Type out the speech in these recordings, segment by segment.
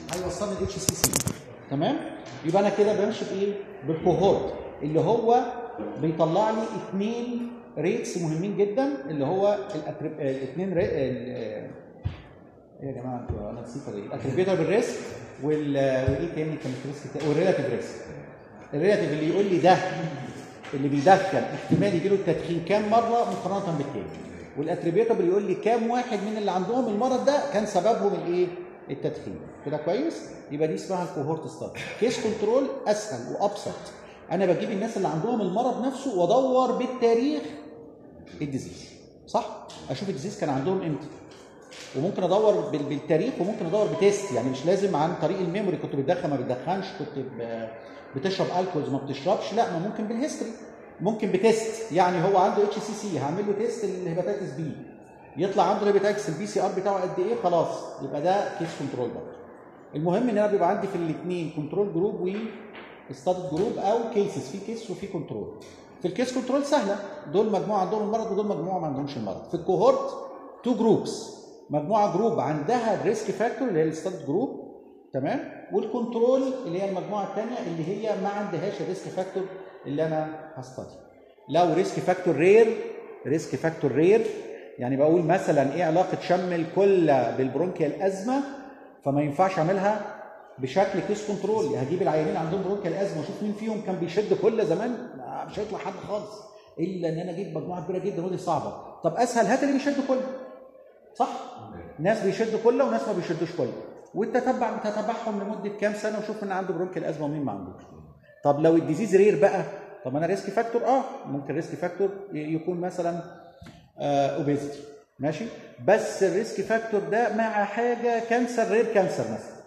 هيوصلني الاتش سي سي تمام يبقى انا كده بمشي بايه بالكوهورت اللي هو بيطلع لي اثنين ريتس مهمين جدا اللي هو الاثنين ري... ال- ايه يا جماعه انتوا انا نسيت ولا ايه الاتريبيوتر بالريسك وال وايه تاني كان الريسك والريلاتيف ريسك الريلاتيف اللي يقول لي ده اللي بيدخن احتمال يجي له التدخين كام مره مقارنه بالتاني والاتريبيوتر اللي يقول لي كام واحد من اللي عندهم المرض ده كان سببهم الايه التدخين كده كويس يبقى دي اسمها الكوهورت ستادي كيس كنترول اسهل وابسط انا بجيب الناس اللي عندهم المرض نفسه وادور بالتاريخ الديزيز صح اشوف الديزيز كان عندهم امتى وممكن ادور بال- بالتاريخ وممكن ادور بتيست يعني مش لازم عن طريق الميموري كنت بتدخن ما بتدخنش كنت ب- بتشرب الكولز ما بتشربش لا ما ممكن بالهيستوري ممكن بتيست يعني هو عنده اتش سي سي هعمل له تيست الهيباتيتس بي يطلع عنده الهيباتيتس البي سي ار بتاعه قد ايه خلاص يبقى ده كيس كنترول برضه المهم ان انا بيبقى عندي في الاثنين كنترول جروب و ستادي جروب او كيسز في كيس وفي كنترول في الكيس كنترول سهله دول مجموعه عندهم المرض ودول مجموعه ما عندهمش المرض في الكوهورت تو جروبس مجموعه جروب عندها الريسك فاكتور اللي هي الستادي جروب تمام والكنترول اللي هي المجموعه الثانيه اللي هي ما عندهاش الريسك فاكتور اللي انا هستدي لو ريسك فاكتور رير ريسك فاكتور رير يعني بقول مثلا ايه علاقه شم الكلى بالبرونكيال ازمه فما ينفعش اعملها بشكل كيس كنترول هجيب العيانين عندهم برونكيال ازمه واشوف مين فيهم كان بيشد كل زمان مش هيطلع حد خالص الا ان انا اجيب مجموعه كبيره جدا ودي صعبه طب اسهل هات اللي بيشد كله صح ناس بيشدوا كله وناس ما بيشدوش كله وتتبع تتبعهم لمده كام سنه وشوف ان عنده برونكيال ازمه ومين ما عندوش طب لو الديزيز رير بقى طب انا ريسك فاكتور اه ممكن ريسك فاكتور يكون مثلا اوبيزيتي ماشي بس الريسك فاكتور ده مع حاجه كانسر رير كانسر مثلا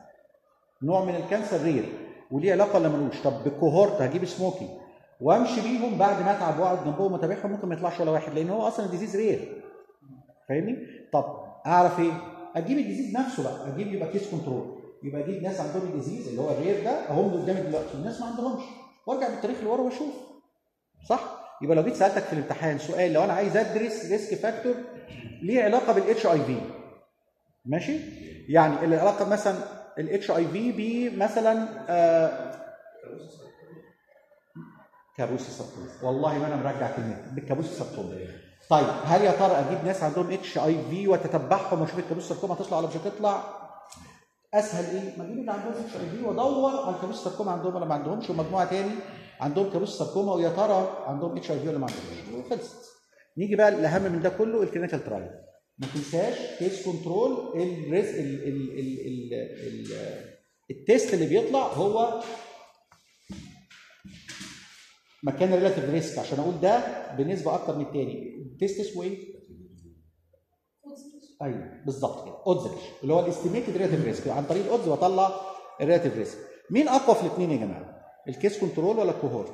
نوع من الكانسر رير وليه علاقه ولا ملوش طب بالكوهورت هجيب سموكي وامشي بيهم بعد ما اتعب واقعد جنبهم واتابعهم ممكن ما يطلعش ولا واحد لان هو اصلا الديزيز رير فاهمني طب اعرف ايه اجيب الديزيز نفسه بقى اجيب يبقى كيس كنترول يبقى اجيب ناس عندهم الديزيز اللي هو الرير ده اهم قدامي دلوقتي والناس ما عندهمش وارجع بالتاريخ لورا واشوف صح يبقى لو جيت سالتك في الامتحان سؤال لو انا عايز ادرس ريسك فاكتور ليه علاقه بالاتش اي في ماشي يعني العلاقه مثلا الاتش اي في بمثلا آه كابوس السرطان والله ما انا مرجع كلمه بالكابوس السرطان طيب هل يا ترى اجيب ناس عندهم اتش اي في واتتبعهم واشوف الكابوس السرطان هتطلع ولا مش هتطلع اسهل ايه؟ ما اجيب اللي عندهم اتش اي في وادور على الكابوس السرطان عندهم ولا ما عندهمش ومجموعه تاني عندهم كابوس ساركوما ويا ترى عندهم اتش اي في ولا ما عندهمش وخلصت نيجي بقى الاهم من ده كله الكلينيكال ترايل ما تنساش كيس كنترول الريس ال ال ال ال ال التيست اللي بيطلع هو مكان الريلاتيف ريسك عشان اقول ده بنسبه اكتر من التاني التيست اسمه ايه؟ ايوه بالظبط كده اودز اللي هو الاستيميتد ريلاتيف ريسك عن طريق الاودز بطلع الريلاتيف ريسك مين اقوى في الاثنين يا جماعه؟ الكيس كنترول ولا الكوهورت؟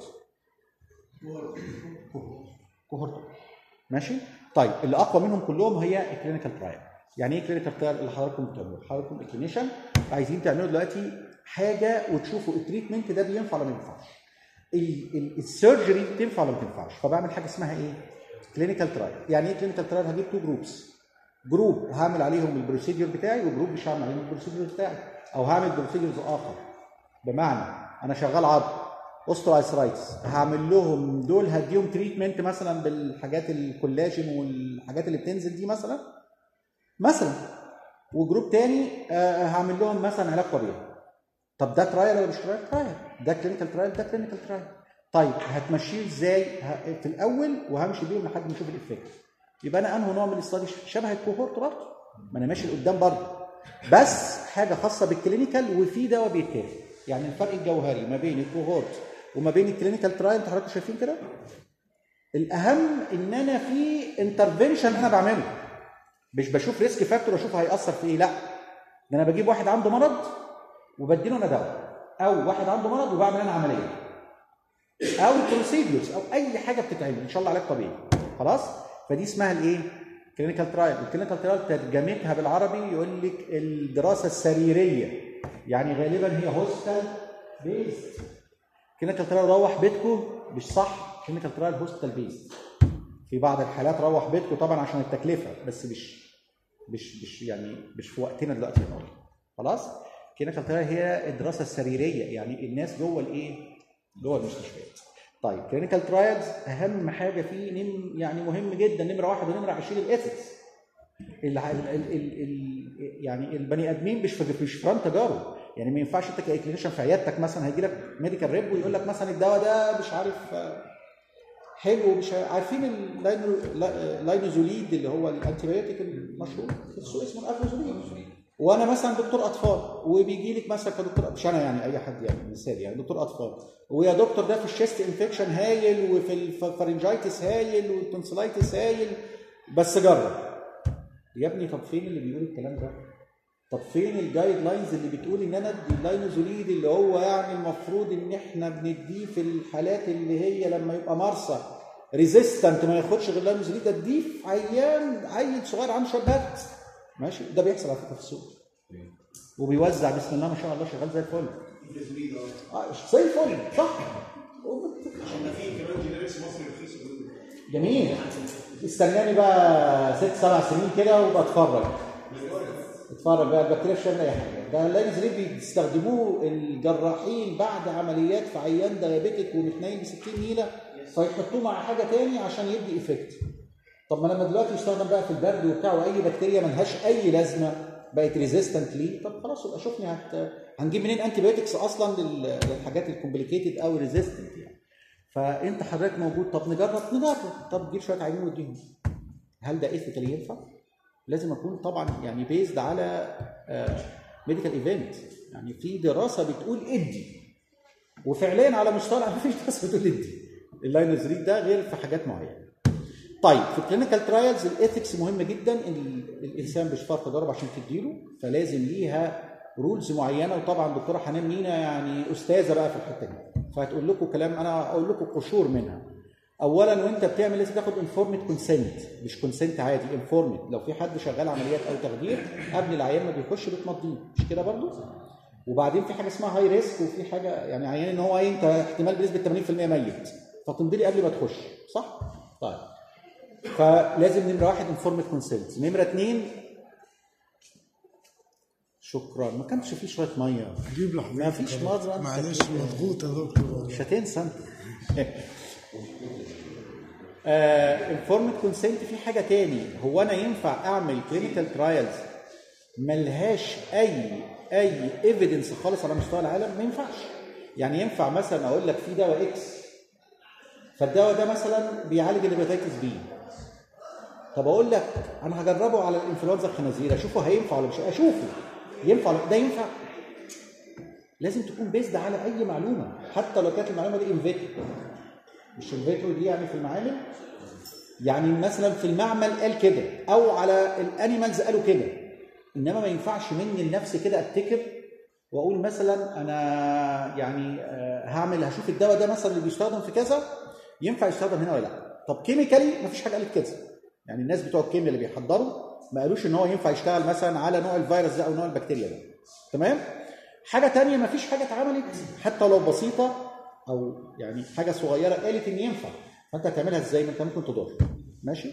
كوهورت ماشي؟ طيب اللي اقوى منهم كلهم هي الكلينيكال ترايل يعني ايه كلينيكال ترايل اللي حضراتكم بتعملوه؟ حضراتكم الكلينيشن عايزين تعملوا دلوقتي حاجه وتشوفوا التريتمنت ده بينفع ولا ما ينفعش السيرجري بتنفع ولا ما تنفعش فبعمل حاجه اسمها ايه؟ كلينيكال ترايل يعني ايه كلينيكال ترايل؟ هجيب تو جروبس جروب هعمل عليهم البروسيدور بتاعي وجروب مش هعمل عليهم البروسيدور بتاعي او هعمل بروسيدورز اخر بمعنى انا شغال عضل اوسترايسرايتس هعمل لهم دول هديهم تريتمنت مثلا بالحاجات الكولاجين والحاجات اللي بتنزل دي مثلا مثلا وجروب تاني آه هعمل لهم مثلا علاج طبيعي طب ده ترايل ولا مش ترايل؟ ترايل ده كلينيكال ترايل ده كلينيكال ترايل طيب هتمشيه ازاي في الاول وهمشي بيهم لحد ما اشوف الافكت يبقى انا انه نوع من الاستادي شبه الكوهورت برضه ما انا ماشي لقدام برضه بس حاجه خاصه بالكلينيكال وفي دواء بيتاخد يعني الفرق الجوهري ما بين الكوهورت وما بين الكلينيكال ترايل انتوا حضراتكم شايفين كده الاهم ان انا في انترفنشن انا بعمله مش بشوف ريسك فاكتور واشوف هيأثر في ايه لا ده انا بجيب واحد عنده مرض وبديله انا دواء او واحد عنده مرض وبعمل انا عمليه او بروسيدورز او اي حاجه بتتعمل ان شاء الله علاج طبيعي خلاص فدي اسمها الايه كلينيكال ترايل الكلينيكال ترايل ترجمتها بالعربي يقول لك الدراسه السريريه يعني غالبا هي هوستال بيست كلينيكال ترايل روح بيتكم مش صح كلينيكال ترايل هوستال بيست في بعض الحالات روح بيتكم طبعا عشان التكلفه بس مش مش مش يعني مش في وقتنا دلوقتي نقول خلاص كلينيكال ترايل هي الدراسه السريريه يعني الناس جوه الايه؟ جوه المستشفيات. طيب كلينيكال ترايلز اهم حاجه فيه نم يعني مهم جدا نمره واحد ونمره 20 الاثكس. ال ال ال ال يعني البني ادمين مش في مش فران تجارب يعني ما ينفعش انت كاكلينيشن في عيادتك مثلا هيجي لك ميديكال ريب ويقول لك مثلا الدواء ده مش عارف آه، حلو مش عارفين اللاينوزوليد اللي هو الانتي بايوتيك المشهور في السوق اسمه الافلوزوليد وانا مثلا دكتور اطفال وبيجي لك مثلا كدكتور مش انا يعني اي حد يعني مثال يعني دكتور اطفال ويا دكتور ده في الشيست انفكشن هايل وفي الفارنجايتس هايل والتونسلايتس هايل بس جرب يا ابني طب فين اللي بيقول الكلام ده؟ طب فين الجايد لاينز اللي بتقول ان انا ادي اللاينوزوليد اللي هو يعني المفروض ان احنا بنديه في الحالات اللي هي لما يبقى مرصى ريزيستنت ما ياخدش غير لاينوزوليد اديه في عيان عيل صغير عنده شويه برد ماشي ده بيحصل على فكره في السوق وبيوزع بسم الله ما شاء الله شغال زي الفل آه، زي الفل صح عشان في كمان جينيركس مصري رخيص جميل استناني بقى ست سبع سنين كده وابقى اتفرج اتفرج بقى البكتيريا مش هتعمل اي حاجه ده اللاينز بيستخدموه الجراحين بعد عمليات في عيان ديابيتك ومتنيل ب 60 نيله فيحطوه مع حاجه تاني عشان يدي ايفكت طب ما لما دلوقتي يستخدم بقى في البرد وبتاع واي بكتيريا ملهاش اي لازمه بقت ريزيستنت ليه طب خلاص يبقى شوفني هت... هنجيب منين انتي بايوتكس اصلا لل- للحاجات الكومبليكيتد او ريزيستنت يعني فانت حضرتك موجود طب نجرب نجرب طب جيب شويه عينين واديهم هل ده ايثيكال ينفع؟ لازم اكون طبعا يعني بيزد على ميديكال ايفنت يعني في دراسه بتقول ادي وفعليا على مستوى العالم مفيش دراسه بتقول ادي اللاينرز ريد ده غير في حاجات معينه طيب في الكلينيكال ترايلز الايثكس مهم جدا ان الانسان مش فرق تجارب عشان تديله فلازم ليها رولز معينه وطبعا دكتوره حنان مينا يعني استاذه بقى في الحته دي فهتقول لكم كلام انا اقول لكم قشور منها اولا وانت بتعمل لازم تاخد انفورمد كونسنت مش كونسنت عادي انفورمد لو في حد شغال عمليات او تخدير قبل العيان ما بيخش بتمضيه مش كده برضو وبعدين في حاجه اسمها هاي ريسك وفي حاجه يعني عيان ان هو إيه، انت احتمال بنسبه 80% ميت فتمضي لي قبل ما تخش صح؟ طيب فلازم نمره واحد انفورمد كونسنت نمره اثنين شكرا ما كانش في شويه ميه جيب لحظة ما فيش مضرب معلش مضغوط يا دكتور مش هتنسى انت انفورمد كونسنت في حاجه تاني هو انا ينفع اعمل كلينيكال ترايلز ملهاش اي اي ايفيدنس خالص على مستوى العالم ما ينفعش يعني ينفع مثلا اقول لك في دواء اكس فالدواء ده مثلا بيعالج الهيباتيتس بي طب اقول لك انا هجربه على الانفلونزا الخنازير اشوفه هينفع ولا مش اشوفه ينفع ولا ده ينفع لازم تكون بيزد على اي معلومه حتى لو كانت المعلومه دي انفيترو مش انفيترو دي يعني في المعامل يعني مثلا في المعمل قال كده او على الانيمالز قالوا كده انما ما ينفعش مني لنفسي كده ابتكر واقول مثلا انا يعني آه، هعمل هشوف الدواء ده مثلا اللي بيستخدم في كذا ينفع يستخدم هنا ولا لا طب كيميكالي مفيش حاجه قالت كده يعني الناس بتوع الكيمياء اللي بيحضروا ما قالوش ان هو ينفع يشتغل مثلا على نوع الفيروس ده او نوع البكتيريا ده تمام حاجه تانية مفيش حاجه اتعملت حتى لو بسيطه او يعني حاجه صغيره قالت ان ينفع فانت هتعملها ازاي ما انت ممكن تضر ماشي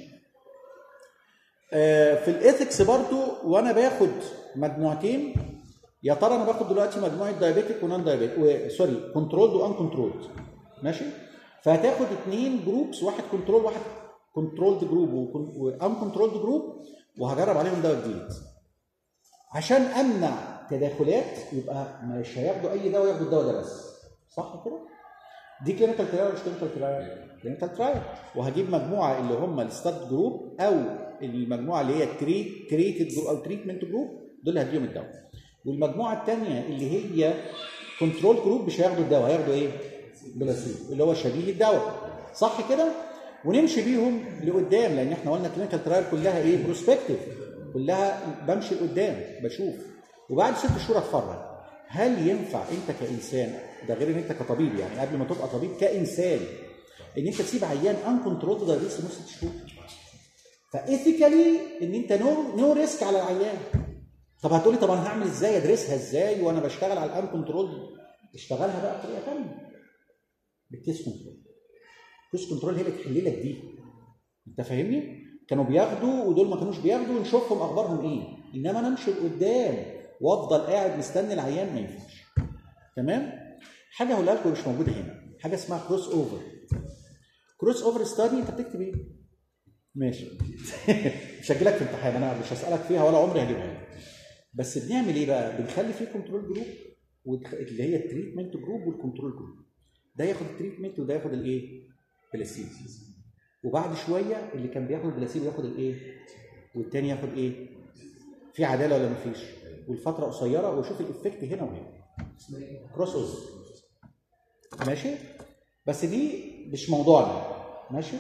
آه، في الايثكس برضو وانا باخد مجموعتين يا ترى انا باخد دلوقتي مجموعه دايابيتك ونان دايابيتك سوري كنترولد وان كنترولد ماشي فهتاخد اثنين جروبس واحد كنترول واحد كنترولد جروب وان كنترولد جروب وهجرب عليهم دواء جديد عشان امنع تداخلات يبقى مش هياخدوا اي دواء ياخدوا الدواء ده بس صح كده؟ دي كلينيكال ترايل ولا مش كلينيكال ترايل؟ كلينيكال ترايل وهجيب مجموعه اللي هم الستارت جروب او المجموعه اللي هي تريت تريتد جروب او تريتمنت جروب دول اللي هديهم الدواء والمجموعه الثانيه اللي هي كنترول جروب مش هياخدوا الدواء هياخدوا ايه؟ بلاسيبو اللي هو شبيه الدواء صح كده؟ ونمشي بيهم لقدام لان احنا قلنا كلينيكال ترايل كلها ايه؟ بروسبكتيف كلها بمشي لقدام بشوف وبعد ست شهور اتفرج هل ينفع انت كانسان ده غير ان انت كطبيب يعني قبل ما تبقى طبيب كانسان ان انت تسيب عيان ان كنترول دايبيتس لمده ست شهور فايثيكالي ان انت نو نو ريسك على العيان طب هتقولي طب انا هعمل ازاي ادرسها ازاي وانا بشتغل على الان كنترول اشتغلها بقى بطريقه ثانيه بالكيس كنترول الكيس كنترول هي اللي تحل لك دي انت فاهمني كانوا بياخدوا ودول ما كانوش بياخدوا نشوفهم اخبارهم ايه انما انا امشي لقدام وافضل قاعد مستني العيان ما ينفعش تمام حاجه هقولها لكم مش موجوده هنا حاجه اسمها كروس اوفر كروس اوفر ستادي انت بتكتب ايه ماشي مش هجيلك في امتحان انا مش هسالك فيها ولا عمري هجيبها لك بس بنعمل ايه بقى بنخلي فيه كنترول جروب والخ- اللي هي التريتمنت جروب والكنترول جروب ده ياخد التريتمنت وده ياخد الايه بلاسيبو وبعد شويه اللي كان بياخد البلاسيبو ياخد الايه والتاني ياخد ايه في عداله ولا مفيش والفتره قصيره وشوف الافكت هنا وهنا كروس اوفر ماشي بس دي مش موضوعنا ماشي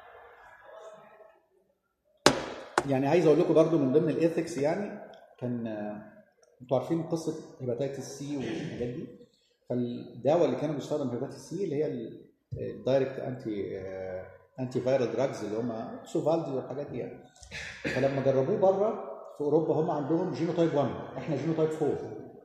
يعني عايز اقول لكم برضو من ضمن الايثكس يعني كان آه، انتوا عارفين قصه هيباتيتس سي والحاجات دي فالدواء اللي كان بيستخدم هيباتيتس سي اللي هي الدايركت انتي انتي فايرال دراجز اللي هم سوفالدي والحاجات دي يعني فلما جربوه بره في اوروبا هم عندهم جينوتايب 1 احنا جينوتايب 4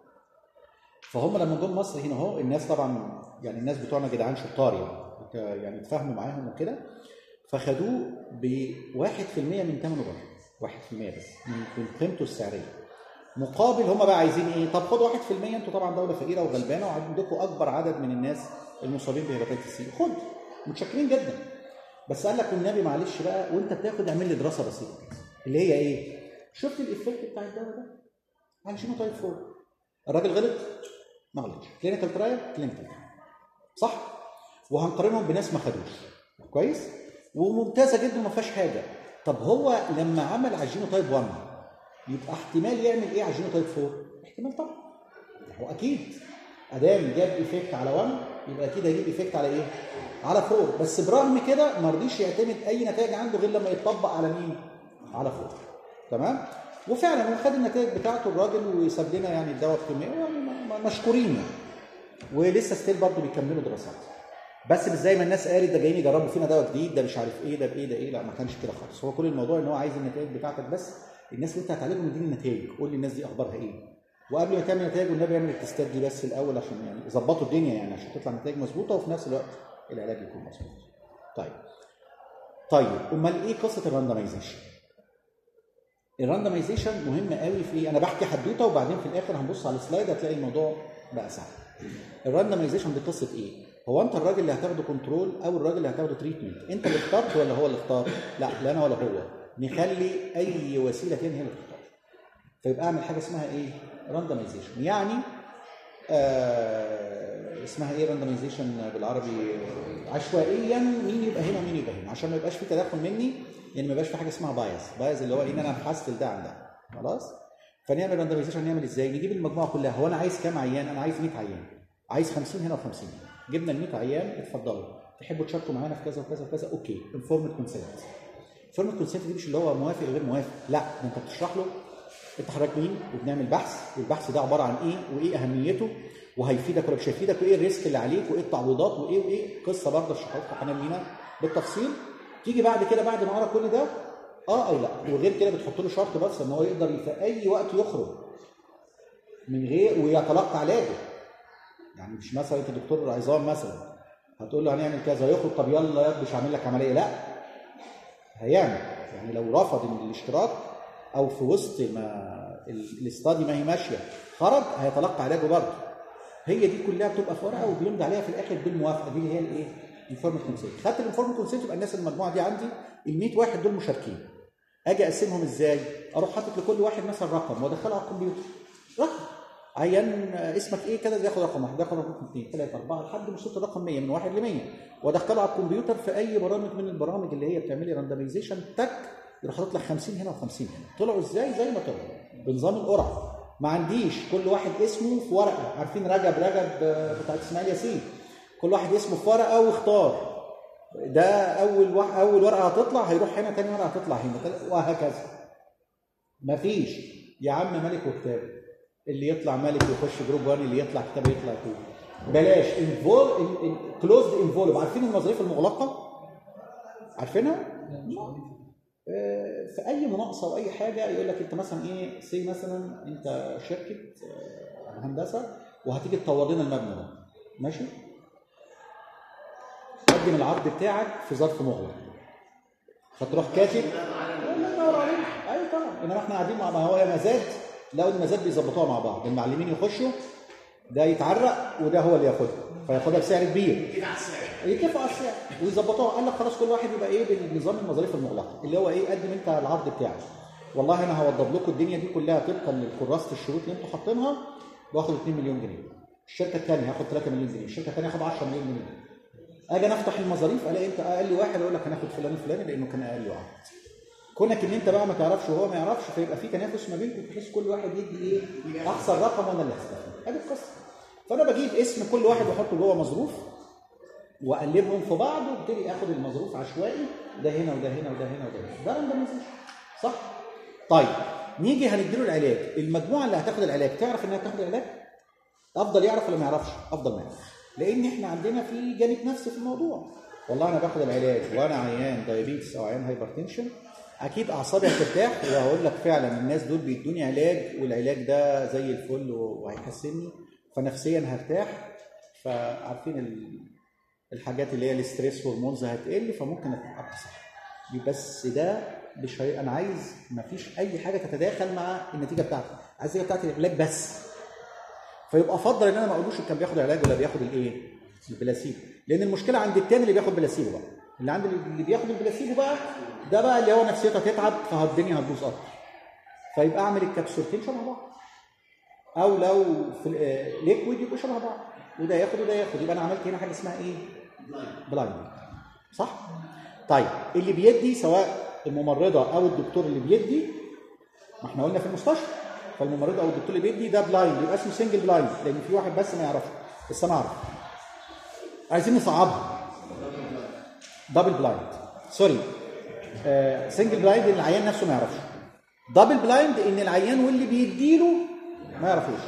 فهم لما جم مصر هنا اهو الناس طبعا يعني الناس بتوعنا جدعان شطار يعني ك- يعني اتفاهموا معاهم وكده فخدوه ب 1% من ثمنه بره 1% بس من من قيمته السعريه مقابل هم بقى عايزين ايه؟ طب خدوا 1% انتوا طبعا دوله فقيره وغلبانه وعندكم اكبر عدد من الناس المصابين بهيباتيتس سي خد متشكرين جدا بس قال لك والنبي معلش بقى وانت بتاخد اعمل لي دراسه بسيطه اللي هي ايه؟ شفت الايفكت بتاع الدواء ده؟ على جينوتايب 4 الراجل غلط؟ ما غلطش كلينيكال ترايل كلينيكال صح؟ وهنقارنهم بناس ما خدوش كويس؟ وممتازه جدا وما فيهاش حاجه طب هو لما عمل على الجينوتايب 1 يبقى احتمال يعمل ايه على الجينوتايب 4؟ احتمال طبعا هو اكيد ادام جاب ايفكت على 1 يبقى اكيد هيجيب ايفكت على ايه؟ على 4 بس برغم كده ما رضيش يعتمد اي نتائج عنده غير لما يتطبق على مين؟ على 4 تمام؟ وفعلا هو خد النتائج بتاعته الراجل وساب لنا يعني الدواء بكميه يعني م- م- مشكورين يعني ولسه ستيل برضه بيكملوا دراسات بس مش زي ما الناس قالت ده جايين يجربوا فينا دواء جديد ده مش عارف ايه ده بايه ده ايه لا ما كانش كده خالص هو كل الموضوع ان هو عايز النتائج بتاعتك بس الناس اللي انت هتعالجهم اديني النتائج قول لي الناس دي اخبارها ايه وقبل ما تعمل نتائج والنبي يعمل التستات دي بس الاول عشان يعني يظبطوا الدنيا يعني عشان تطلع نتائج مظبوطه وفي نفس الوقت العلاج يكون مظبوط طيب طيب امال ايه قصه الراندمايزيشن الراندمايزيشن مهم قوي في انا بحكي حدوته وبعدين في الاخر هنبص على السلايد هتلاقي الموضوع بقى سهل الراندمايزيشن دي قصه ايه هو انت الراجل اللي هتاخده كنترول او الراجل اللي هتاخده تريتمنت انت اللي اخترت ولا هو اللي اختار لا لا انا ولا هو نخلي اي وسيله تانية هي اللي تختار فيبقى اعمل حاجه اسمها ايه راندمايزيشن يعني آه اسمها ايه راندمايزيشن بالعربي عشوائيا مين يبقى هنا ومين يبقى هنا عشان ما يبقاش في تدخل مني يعني ما يبقاش في حاجه اسمها بايز بايز اللي هو ان انا حاسس ده عن ده خلاص فنعمل راندمايزيشن نعمل ازاي نجيب المجموعه كلها هو انا عايز كام عيان انا عايز 100 عيان عايز 50 هنا و50 جبنا ال 100 عيان اتفضلوا تحبوا تشاركوا معانا في كذا وكذا وكذا اوكي انفورمد كونسنت انفورمد كونسنت دي مش اللي هو موافق غير موافق لا ده انت بتشرح له انت حضرتك مين وبنعمل بحث والبحث ده عباره عن ايه وايه اهميته وهيفيدك ولا مش هيفيدك وايه الريسك اللي عليك وايه التعويضات وايه وايه قصه برضه اشرحها لكم حنان لينا بالتفصيل تيجي بعد كده بعد ما اقرا كل ده اه او لا وغير كده بتحط له شرط بس ان هو يقدر في اي وقت يخرج من غير ويتلقى علاجه يعني مش مثلا انت دكتور عظام مثلا هتقول له هنعمل كذا يخرج طب يلا يا مش هعمل لك عمليه لا هيعمل يعني لو رفض الاشتراك او في وسط ما ال- الاستادي ما هي ماشيه خرج هيتلقى علاجه برضه هي دي كلها بتبقى في ورقه وبيمضي عليها في الاخر بالموافقه دي اللي هي الايه؟ انفورمد كونسنت خدت الانفورمد كونسنت يبقى الناس المجموعه دي عندي ال 100 واحد دول مشاركين اجي اقسمهم ازاي؟ اروح حاطط لكل واحد مثلا رقم وادخله على الكمبيوتر رقم عيان اسمك ايه كده ياخد رقم واحد ياخد رقم اثنين ثلاثه اربعه لحد ما وصلت الرقم 100 من واحد ل 100 وادخله على الكمبيوتر في اي برامج من البرامج اللي هي بتعمل لي راندمايزيشن تك يروح حاطط لك 50 هنا و50 هنا طلعوا ازاي زي ما طلعوا بنظام القرعه ما عنديش كل واحد اسمه في ورقه عارفين رجب رجب آه، بتاعت اسماعيل ياسين كل واحد اسمه في ورقه واختار ده اول وا- اول ورقه هتطلع هيروح هنا تاني ورقه هتطلع هنا تالت- وهكذا مفيش يا عم ملك وكتاب اللي يطلع ملك يخش جروب 1 اللي يطلع كتاب يطلع 2 بلاش انفول كلوزد انفولب عارفين المظاريف المغلقه عارفينها آه، في اي مناقصه او اي حاجه يقول لك انت مثلا ايه سي مثلا انت شركه آه، هندسه وهتيجي تطور لنا المبنى ده ماشي قدم العرض بتاعك في ظرف مغلق فتروح كاتب الله ينور عليك ايوه طبعا انما احنا قاعدين مع ما هو يا مزاد لقوا المزاد بيظبطوها مع بعض المعلمين يخشوا ده يتعرق وده هو اللي ياخدها فياخدها بسعر كبير يتفقوا على السعر ويظبطوها قال لك خلاص كل واحد يبقى ايه بالنظام المظاريف المغلقه اللي هو ايه قدم انت العرض بتاعك والله انا هوضب لكم الدنيا دي كلها طبقا لكراسه الشروط اللي انتوا حاطينها باخد 2 مليون جنيه الشركه الثانيه هاخد 3 مليون جنيه الشركه الثانيه هاخد 10 مليون جنيه اجي انا افتح المظاريف الاقي انت اقل واحد اقول لك هناخد فلان الفلاني لانه كان اقل واحد كونك ان انت بقى ما تعرفش وهو ما يعرفش فيبقى في تنافس ما بينكم بحيث كل واحد يدي ايه احسن رقم وانا اللي هستفيد ادي القصه فانا بجيب اسم كل واحد واحطه جوه مظروف واقلبهم في بعض وابتدي اخد المظروف عشوائي ده هنا وده هنا وده هنا وده هنا ده راندمايزيشن صح طيب نيجي هنديله العلاج المجموعه اللي هتاخد العلاج تعرف انها تاخد العلاج افضل يعرف ولا ما يعرفش افضل ما يعرف لان احنا عندنا في جانب نفسي في الموضوع والله انا باخد العلاج وانا عيان دايابيتس او عيان هايبرتنشن اكيد اعصابي هترتاح وهقول لك فعلا الناس دول بيدوني علاج والعلاج ده زي الفل وهيحسنني فنفسيا هرتاح فعارفين ال- الحاجات اللي هي الاستريس هرمونز هتقل فممكن ابقى صح بس ده مش هي... انا عايز مفيش اي حاجه تتداخل مع النتيجه بتاعتي عايز النتيجه بتاعتي العلاج بس فيبقى افضل ان انا ما اقولوش كان بياخد علاج ولا بياخد الايه البلاسيبو لان المشكله عند التاني اللي بياخد بلاسيبو بقى اللي عند اللي بياخد البلاسيبو بقى ده بقى اللي هو نفسيته هتتعب فالدنيا هتبوظ اكتر فيبقى اعمل الكبسولتين شبه بعض او لو في ليكويد يبقوا شبه بعض وده ياخد وده ياخد يبقى انا عملت هنا حاجه اسمها ايه بلايند صح طيب اللي بيدي سواء الممرضه او الدكتور اللي بيدي ما احنا قلنا في المستشفى فالممرضه او الدكتور اللي بيدي ده بلايند يبقى اسمه سنجل بلايند لان في واحد بس ما يعرفش بس انا اعرف عايزين نصعبها دبل بلايند سوري آه سنجل بلايند ان العيان نفسه ما يعرفش دبل بلايند ان العيان واللي بيديله ما يعرفوش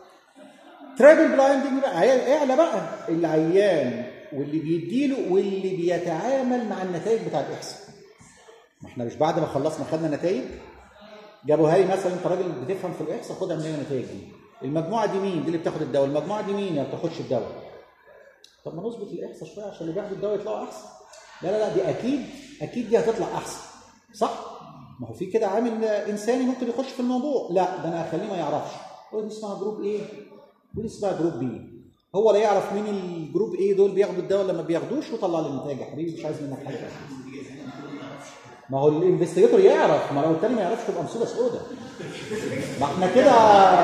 ترابل بلايندنج بقى عيان اعلى بقى العيان واللي بيديله واللي بيتعامل مع النتائج بتاع الاحصاء ما احنا مش بعد ما خلصنا خدنا نتائج جابوها لي مثلا انت راجل بتفهم في الاحصاء خد اعمل لنا النتائج دي المجموعه دي مين دي اللي بتاخد الدواء المجموعه دي مين ما بتاخدش الدواء طب ما نظبط الاحصاء شويه عشان اللي بياخدوا الدواء يطلعوا احسن لا لا لا دي اكيد اكيد دي هتطلع احسن صح ما هو في كده عامل انساني ممكن يخش في الموضوع لا ده انا هخليه ما يعرفش هو دي اسمها جروب ايه ودي اسمها جروب بي هو لا يعرف مين الجروب ايه دول بياخدوا الدواء ولا ما بياخدوش وطلع لي النتائج يا حبيبي مش عايز منك حاجه ما هو الانفستيجيتور يعرف ما لو التاني ما يعرفش تبقى مصيبه سوداء ما احنا كده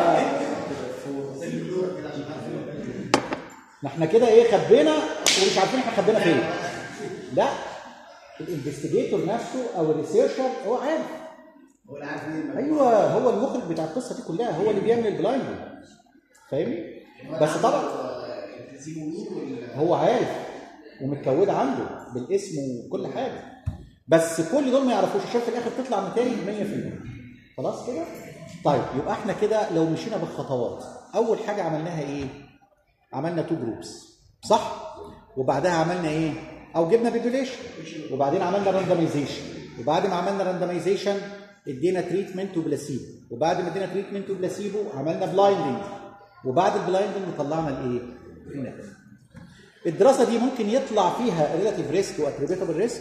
ما احنا كده ايه خبينا ومش عارفين احنا خبينا فين لا الانفستيجيتور نفسه او الريسيرشر هو عارف هو اللي عارف مين ايوه هو المخرج بتاع القصه دي كلها هو اللي بيعمل البلايند فاهمني بس طبعا تنزيله مين وال هو عارف ومتكوده عنده بالاسم وكل حاجه بس كل دول ما يعرفوش عشان في الاخر تطلع نتائج 100% خلاص كده طيب يبقى احنا كده لو مشينا بالخطوات اول حاجه عملناها ايه عملنا تو جروبس صح وبعدها عملنا ايه او جبنا بيبوليشن وبعدين عملنا راندمايزيشن وبعد ما عملنا راندمايزيشن ادينا تريتمنت وبلاسيبو وبعد ما ادينا تريتمنت وبلاسيبو عملنا بلايندنج وبعد البلايندنج طلعنا الايه النتائج الدراسه دي ممكن يطلع فيها ريلاتيف ريسك واتريبيتابل ريسك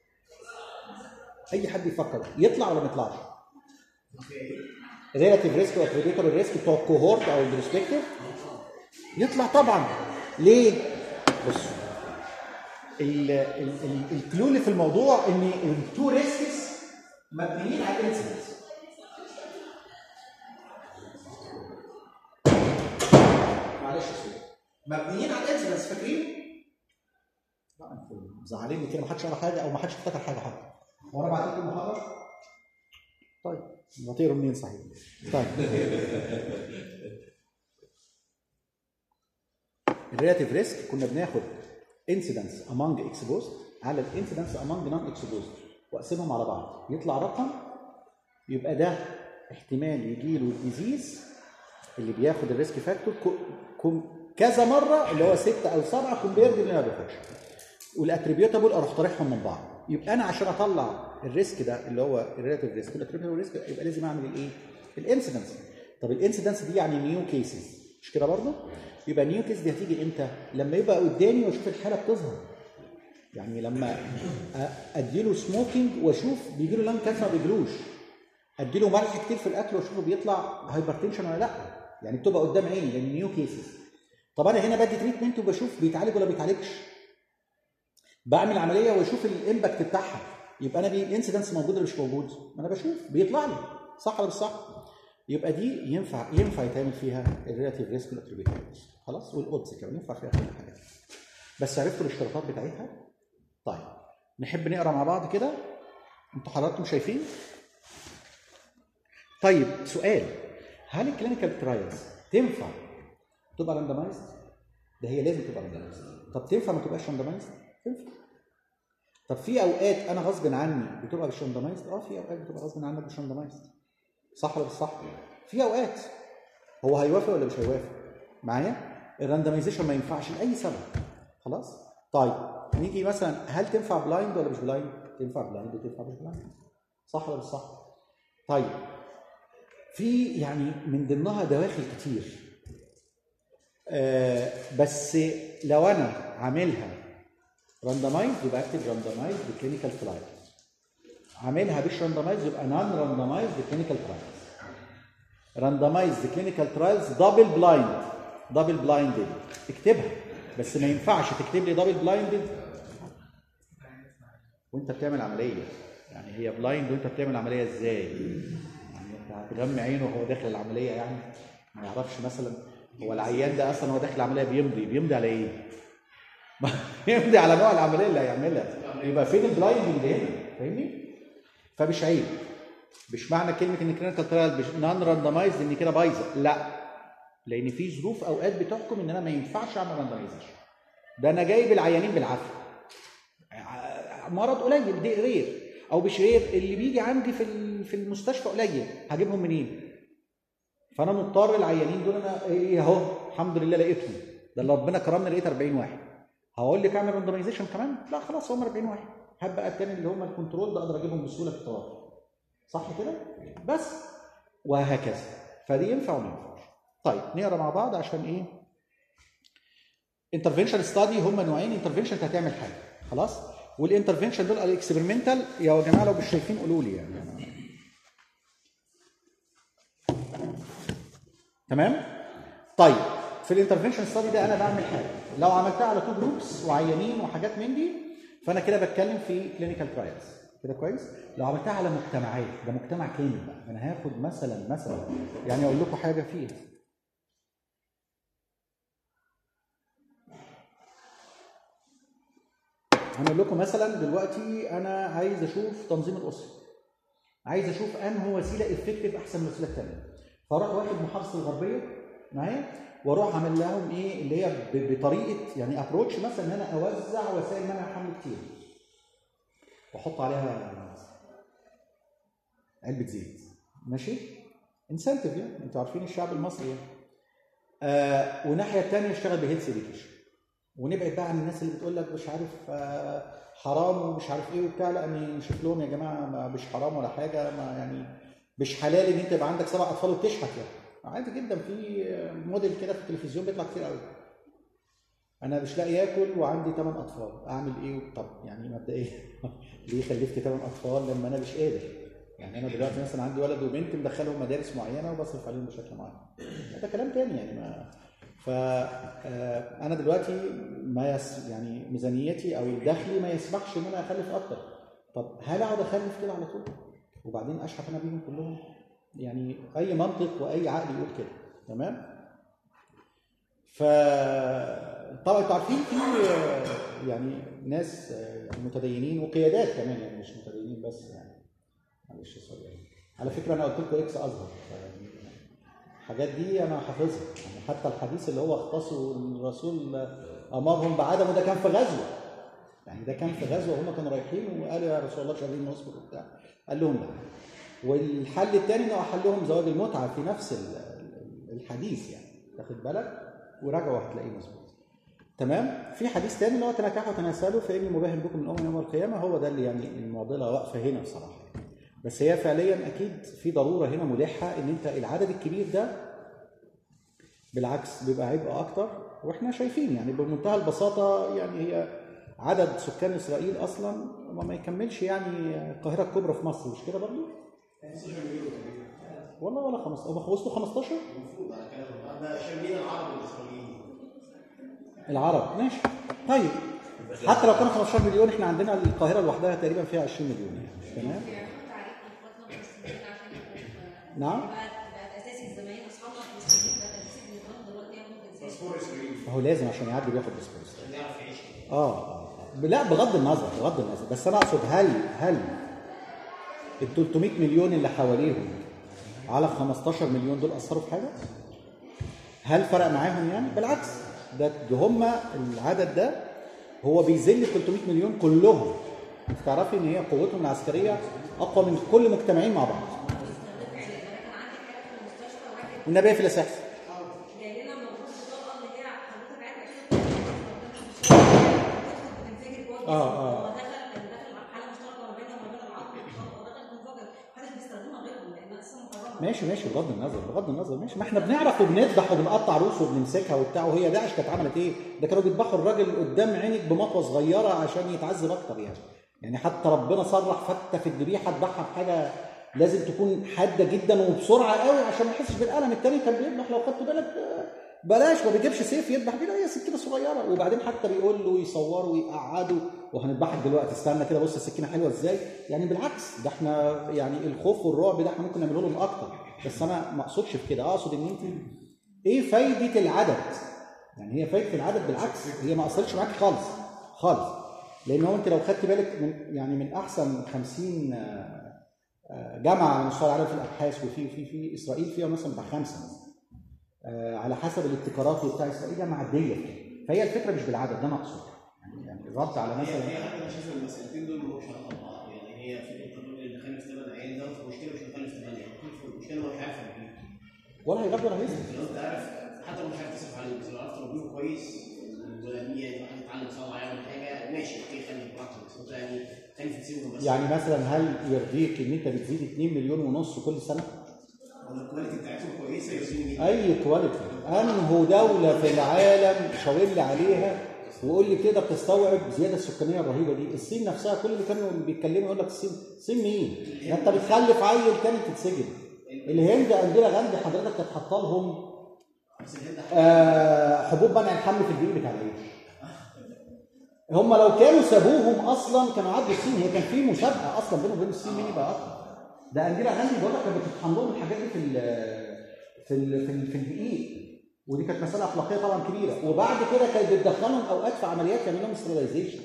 اي حد يفكر يطلع ولا ما يطلعش ريلاتيف ريسك واتريبيتابل ريسك بتوع الكوهورت او البرسبكتيف يطلع طبعا ليه بص ال- ال- ال- الكلو اللي في الموضوع ان التو ريسكس مبنيين على الانسيدنس معلش يا سيدي مبنيين على الانسيدنس فاكرين؟ لا انتوا مزعليني كده ما حدش قرا حاجه او ما حدش افتكر حاجه حتى هو انا بعت لكم المحاضره؟ طيب بطيروا منين صحيح؟ طيب الريلاتيف ريسك كنا بناخد انسيدنس امونج اكسبوزد على الانسيدنس امونج نون اكسبوزد واقسمهم على بعض يطلع رقم يبقى ده احتمال يجي له الديزيز اللي بياخد الريسك فاكتور كذا مره اللي هو ستة او سبعة كومبيرد اللي ما بياخدش والاتريبيوتابل اروح طارحهم من بعض يبقى انا عشان اطلع الريسك ده اللي هو الريلاتيف ريسك والاتريبيوتابل ريسك يبقى لازم اعمل الايه؟ الانسيدنس طب الانسيدنس دي يعني نيو كيسز مش كده برضه؟ يبقى نيو كيس دي هتيجي امتى؟ لما يبقى قدامي واشوف الحاله بتظهر يعني لما أ- اديله سموكينج واشوف بيجي له لان كانسر ما بيجيلوش اديله ملح كتير في الاكل واشوفه بيطلع هايبرتنشن ولا لا يعني بتبقى قدام عيني لان نيو كيسز طب انا هنا بدي تريتمنت وبشوف بيتعالج ولا بيتعالجش بعمل عمليه واشوف الامباكت بتاعها يبقى انا الانسيدنس موجود ولا مش موجود ما انا بشوف بيطلع لي صح ولا مش صح يبقى دي ينفع ينفع يتعمل فيها الريلاتيف ريسك والاتريبيوتيفز خلاص والاودز كمان ينفع فيها كل حاجه بس عرفتوا الاشتراطات بتاعتها طيب نحب نقرا مع بعض كده انتوا حضراتكم شايفين طيب سؤال هل الكلينيكال ترايلز تنفع تبقى راندمايزد ده هي لازم تبقى راندمايزد طب تنفع ما تبقاش راندمايزد تنفع طب في اوقات انا غصب عني بتبقى مش راندمايزد اه في اوقات بتبقى غصب عنك مش راندمايزد صح ولا مش صح في اوقات هو هيوافق ولا مش هيوافق معايا الراندمايزيشن ما ينفعش لاي سبب خلاص طيب نيجي مثلا هل تنفع بلايند ولا مش بلايند تنفع بلايند وتنفع مش بلايند صح ولا مش صح طيب في يعني من ضمنها دواخل كتير آه بس لو انا عاملها راندمايز يبقى اكتب راندمايز بكلينيكال ترايل عاملها مش راندمايز يبقى نون راندمايز بكلينيكال ترايلز راندمايز كلينيكال ترايلز دبل بلايند دبل بلايندد اكتبها بس ما ينفعش تكتب لي دبل بلايندد وانت بتعمل عمليه يعني هي بلايند وانت بتعمل عمليه ازاي يعني انت هتغمي عينه وهو داخل العمليه يعني ما يعرفش مثلا هو العيان ده اصلا هو داخل العمليه بيمضي بيمضي على ايه بيمضي على نوع العمليه اللي هيعملها يبقى فين البلايندنج هنا فاهمني فمش عيب مش معنى كلمه ان كلينيكال ترايل نون راندمايزد ان كده بايظه لا لان في ظروف اوقات بتحكم ان انا ما ينفعش اعمل راندمايزيشن ده انا جايب العيانين بالعافيه مرض قليل دي رير او مش رير اللي بيجي عندي في في المستشفى قليل هجيبهم منين فانا مضطر العيانين دول انا ايه اهو الحمد لله لقيتهم ده اللي ربنا كرمني لقيت 40 واحد هقول لك اعمل راندمايزيشن كمان لا خلاص هم 40 واحد هات بقى التاني اللي هم الكنترول ده اقدر اجيبهم بسهوله في الطوارئ صح كده بس وهكذا فدي ينفع وما ينفعش طيب نقرا مع بعض عشان ايه انترفنشن ستادي هم نوعين انترفنشن هتعمل حاجه خلاص والانترفنشن دول الاكسبيرمنتال يا جماعه لو مش شايفين قولوا لي يعني تمام طيب في الانترفنشن ستادي ده انا بعمل حاجه لو عملتها على تو جروبس وعيانين وحاجات من دي فانا كده بتكلم في كلينيكال ترايلز كده كويس لو عملتها على مجتمعات ده مجتمع كامل بقى انا هاخد مثلا مثلا يعني اقول لكم حاجه فيها هنقول لكم مثلا دلوقتي انا عايز اشوف تنظيم الاسره عايز اشوف انه وسيله افكتيف احسن من الوسيله الثانيه فاروح واخد محافظه الغربيه معايا واروح اعمل لهم ايه اللي هي بطريقه يعني ابروتش مثلا ان انا اوزع وسائل منع حمل كتير واحط عليها علبه زيت ماشي انسنتيف يعني انتوا عارفين الشعب المصري يعني آه والناحيه الثانيه اشتغل بهيلث اديوكيشن ونبعد بقى عن الناس اللي بتقول لك مش عارف آه حرام ومش عارف ايه وبتاع لا نشوف لهم يا جماعه ما مش حرام ولا حاجه ما يعني مش حلال ان انت يبقى عندك سبع اطفال وبتشحت يعني عادي جدا في موديل كده في التلفزيون بيطلع كتير قوي انا مش لاقي اكل وعندي 8 اطفال اعمل ايه طب يعني مبدئيا ليه خلفت 8 اطفال لما انا مش قادر يعني انا دلوقتي مثلا عندي ولد وبنت مدخلهم مدارس معينه وبصرف عليهم بشكل معين ده كلام تاني يعني ما ف انا دلوقتي ما يس يعني ميزانيتي او دخلي ما يسمحش ان انا اخلف اكتر طب هل اقعد اخلف كده على طول وبعدين اشحت انا بيهم كلهم يعني اي منطق واي عقل يقول كده تمام ف طبعا انتوا عارفين في يعني ناس متدينين وقيادات كمان يعني مش متدينين بس يعني معلش سوري يعني. على فكره انا قلت لكم اكس ازهر يعني الحاجات دي انا حافظها يعني حتى الحديث اللي هو اختصوا الرسول امرهم بعدمه ده كان في غزوه يعني ده كان في غزوه وهم كانوا رايحين وقالوا يا رسول الله مش قادرين نصبر وبتاع قال لهم لا والحل الثاني انه احل لهم زواج المتعه في نفس الحديث يعني واخد بالك وراجعوا هتلاقيه مظبوط تمام في حديث ثاني اللي هو تناكحوا وتناسلوا فاني مباهن بكم من امم يوم القيامه هو ده اللي يعني المعضله واقفه هنا بصراحه بس هي فعليا اكيد في ضروره هنا ملحه ان انت العدد الكبير ده بالعكس بيبقى عبء اكتر واحنا شايفين يعني بمنتهى البساطه يعني هي عدد سكان اسرائيل اصلا ما يكملش يعني القاهره الكبرى في مصر مش كده برضه؟ والله ولا 15 هو وصلوا 15 المفروض على كلام ده شاملين العرب والاسرائيليين العرب ماشي طيب حتى لو كانوا 15 مليون احنا عندنا القاهره لوحدها تقريبا فيها 20 مليون يعني تمام نعم بقت اساسي زمان اصحابنا المسلمين بقت اساسي بالنظام دلوقتي ياخدوا الجنسيه هو لازم عشان يعدي بياخد باسبورس اه اه لا بغض النظر بغض النظر بس انا اقصد هل هل ال 300 مليون اللي حواليهم على 15 مليون دول اثروا في حاجه؟ هل فرق معاهم يعني؟ بالعكس ده ده هم العدد ده هو بيذل ال 300 مليون كلهم انت تعرفي ان هي قوتهم العسكريه اقوى من كل مجتمعين مع بعض والنبي في الاساس جاي لنا موجود الطاقه اللي هي حضرتك عارف اكيد بتنفجر جوه آه، آه. هو دخل دخل حاله مشتركه ما بيننا وما بين العرب ودخل تنفجر محدش بيستخدمها غيرهم لانها اساسا محرمه ماشي ماشي بغض النظر بغض النظر ماشي ما احنا بنعرف وبنذبح وبنقطع روسه وبنمسكها وبتاع وهي داعش كانت عملت ايه؟ ده كانوا بيذبحوا الراجل قدام عينك بمطوه صغيره عشان يتعذب اكتر يعني. يعني حتى ربنا صرح فته في الذبيحه اذبحها بحاجه لازم تكون حاده جدا وبسرعه قوي عشان ما يحسش بالالم التاني كان بيذبح لو خدت بالك آه، بلاش ما بيجيبش سيف يذبح كده هي سكينه صغيره وبعدين حتى بيقول له يصوروا ويقعدوا وهنذبحك دلوقتي استنى كده بص السكينه حلوه ازاي يعني بالعكس ده احنا يعني الخوف والرعب ده احنا ممكن نعمله لهم اكتر بس انا ما اقصدش في كده اقصد ان انت ايه فايده العدد يعني هي فايده العدد بالعكس هي ما اثرتش معاك خالص خالص لان هو انت لو خدت بالك من يعني من احسن 50 آه، آه، جامعه على مستوى العالم في الابحاث وفي في في اسرائيل فيها مثلا بتاع خمسه مثلا آه، على حسب الابتكارات وبتاع اسرائيل هي معديه فيها. فهي الفكره مش بالعدد ده انا اقصد يعني يعني الرد على هي مثلا هي حتى انا شايف المسألتين دول ملهمش علاقه ببعض يعني هي فكره القانون اللي دخلنا في ثمان عيال ده مشكله مش مخلف ثمانيه المشكله هو مش عارف يربيه ولا هيغير ولا هيزيد لو انت عارف حتى لو مش عارف تصرف عليه بس لو عرفت تربيه كويس والولديه يبقى يتعلم صنعه يعمل حاجه ماشي اوكي خليه براحته بس انت يعني خليه تسيبه بس يعني مثلا هل يرضيك ان انت بتزيد 2 مليون ونص كل سنه؟ ولا الكواليتي بتاعتهم كويسه يرسموا جدا اي كواليتي انه دوله في العالم شاور لي عليها وقول لي كده بتستوعب الزياده السكانيه الرهيبه دي الصين نفسها كل اللي كانوا بيتكلموا يقول لك الصين الصين مين ده انت بتخلف عيل تاني تتسجن الهند انديرا غاندي حضرتك كانت حاطه لهم بس الهند آه حبوب منع الحمل في الدقيق بتاع العيش هم لو كانوا سابوهم اصلا كانوا عدوا الصين هي كان في مسابقه اصلا بينهم وبين الصين مين يبقى اقوى ده انديرا غاندي بقول لك كانت بتطحن لهم الحاجات دي في ال في ال في, ال في الدقيق ودي كانت مساله اخلاقيه طبعا كبيره وبعد كده كانت بتدخلهم اوقات في عمليات يعمل لهم ستريلايزيشن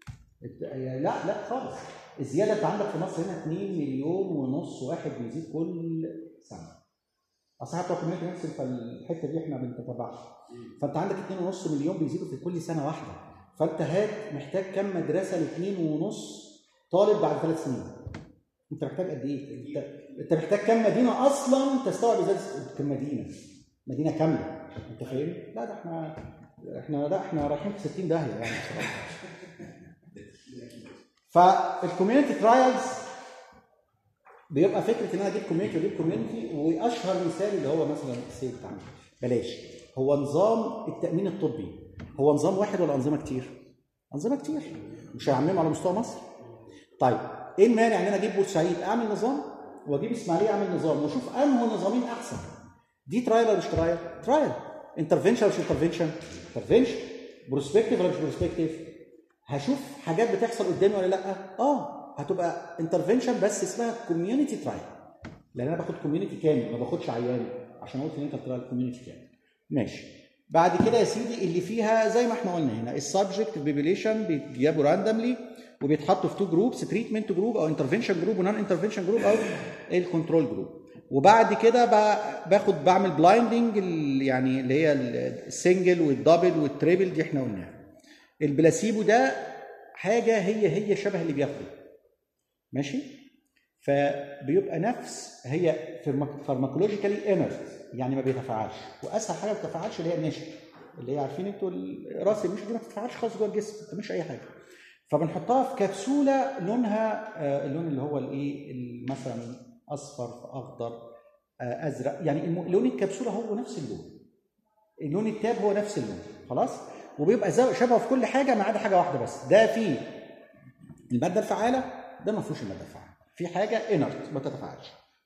لا لا خالص الزياده انت عندك في مصر هنا 2 مليون ونص واحد بيزيد كل سنه اصل حتى كوميونتي نفس فالحته دي احنا بنتتبعها فانت عندك 2.5 مليون بيزيدوا في كل سنه واحده فانت هات محتاج كم مدرسه ل 2.5 طالب بعد ثلاث سنين انت محتاج قد ايه؟ انت انت محتاج كم مدينه اصلا تستوعب ازاي كم مدينه مدينه كامله انت فاهم؟ لا ده احنا احنا لا احنا رايحين في 60 داهيه يعني بصراحه فالكوميونتي ترايلز بيبقى فكره ان انا اجيب كوميونتي واجيب كوميونتي واشهر مثال اللي هو مثلا السيد بتاعنا بلاش هو نظام التامين الطبي هو نظام واحد ولا انظمه كتير؟ انظمه كتير مش هيعمموا على مستوى مصر طيب ايه المانع ان انا اجيب بورسعيد اعمل نظام واجيب اسماعيليه اعمل نظام واشوف انه نظامين احسن دي ترايل ولا مش ترايل؟ ترايل انترفنشن ولا مش انترفنشن؟ انترفنشن بروسبكتيف ولا مش بروسبكتيف؟ هشوف حاجات بتحصل قدامي ولا لا؟ اه هتبقى انترفنشن بس اسمها كوميونتي ترايل لان انا باخد كوميونتي كامل ما باخدش عيان عشان قلت ان انت ترايل كوميونتي كامل ماشي بعد كده يا سيدي اللي فيها زي ما احنا قلنا هنا السبجكت بيبيليشن بيتجابوا راندملي وبيتحطوا في تو جروبس تريتمنت جروب او انترفنشن جروب ونون انترفنشن جروب او الكنترول جروب وبعد كده ب- باخد بعمل بلايندنج يعني اللي هي السنجل والدبل والتريبل دي احنا قلناها البلاسيبو ده حاجه هي هي شبه اللي بياخده ماشي فبيبقى نفس هي فارماكولوجيكالي انرت يعني ما بيتفاعلش واسهل حاجه ما بتتفاعلش اللي هي النشا اللي هي عارفين انتوا ال- راس النشا دي ما بتتفاعلش خالص جوه الجسم ما بتعملش اي حاجه فبنحطها في كبسوله لونها آه، اللون اللي هو الايه ال- مثلا اصفر في اخضر آه، ازرق يعني الم- لون الكبسوله هو نفس اللون اللون التاب هو نفس اللون خلاص وبيبقى زي- شبهه في كل حاجه ما عدا حاجه واحده بس ده فيه الماده الفعاله ده ما فيهوش الماده الفعاله في حاجه انرت ما تتفاعلش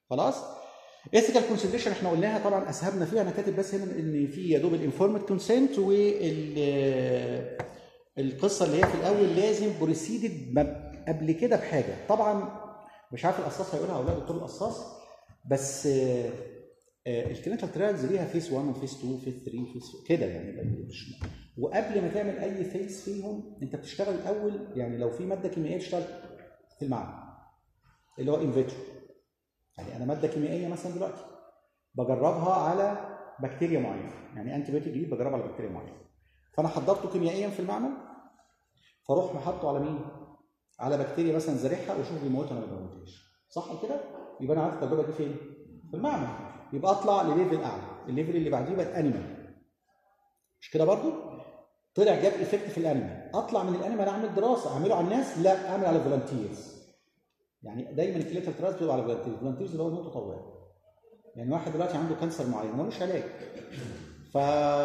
خلاص ايثيكال كونسيدريشن احنا قلناها طبعا اسهبنا فيها انا كاتب بس هنا ان في يا دوب الانفورمد كونسنت وال القصه اللي هي في الاول لازم بريسيدد قبل كده بحاجه طبعا مش عارف القصاص هيقولها ولا لا دكتور القصاص بس الكلينيكال ترايلز ليها فيس 1 وفيس 2 وفيس 3 وفيس كده يعني مش وقبل ما تعمل اي فيس فيهم انت بتشتغل الاول يعني لو في ماده كيميائيه بتشتغل في المعمل اللي هو ان فيترو يعني انا ماده كيميائيه مثلا دلوقتي بجربها على بكتيريا معينه يعني انتي بيوتيك جديد بجربها على بكتيريا معينه فانا حضرته كيميائيا في المعمل فاروح محطه على مين؟ على بكتيريا مثلا زارعها واشوف بيموتها ولا ما بيموتهاش صح كده؟ يبقى انا عارف التجربه دي فين؟ في المعمل يبقى اطلع لليفل اعلى الليفل اللي بعديه يبقى الانيمال مش كده برضو؟ طلع جاب ايفكت في الانيمال اطلع من الانيمال اعمل دراسه اعمله على الناس لا اعمل على فولنتيرز يعني دايما الكلينيكال ترايلز بتبقى على فولنتيرز فولنتيرز اللي هو المتطوع يعني واحد دلوقتي عنده كانسر معين ملوش علاج ف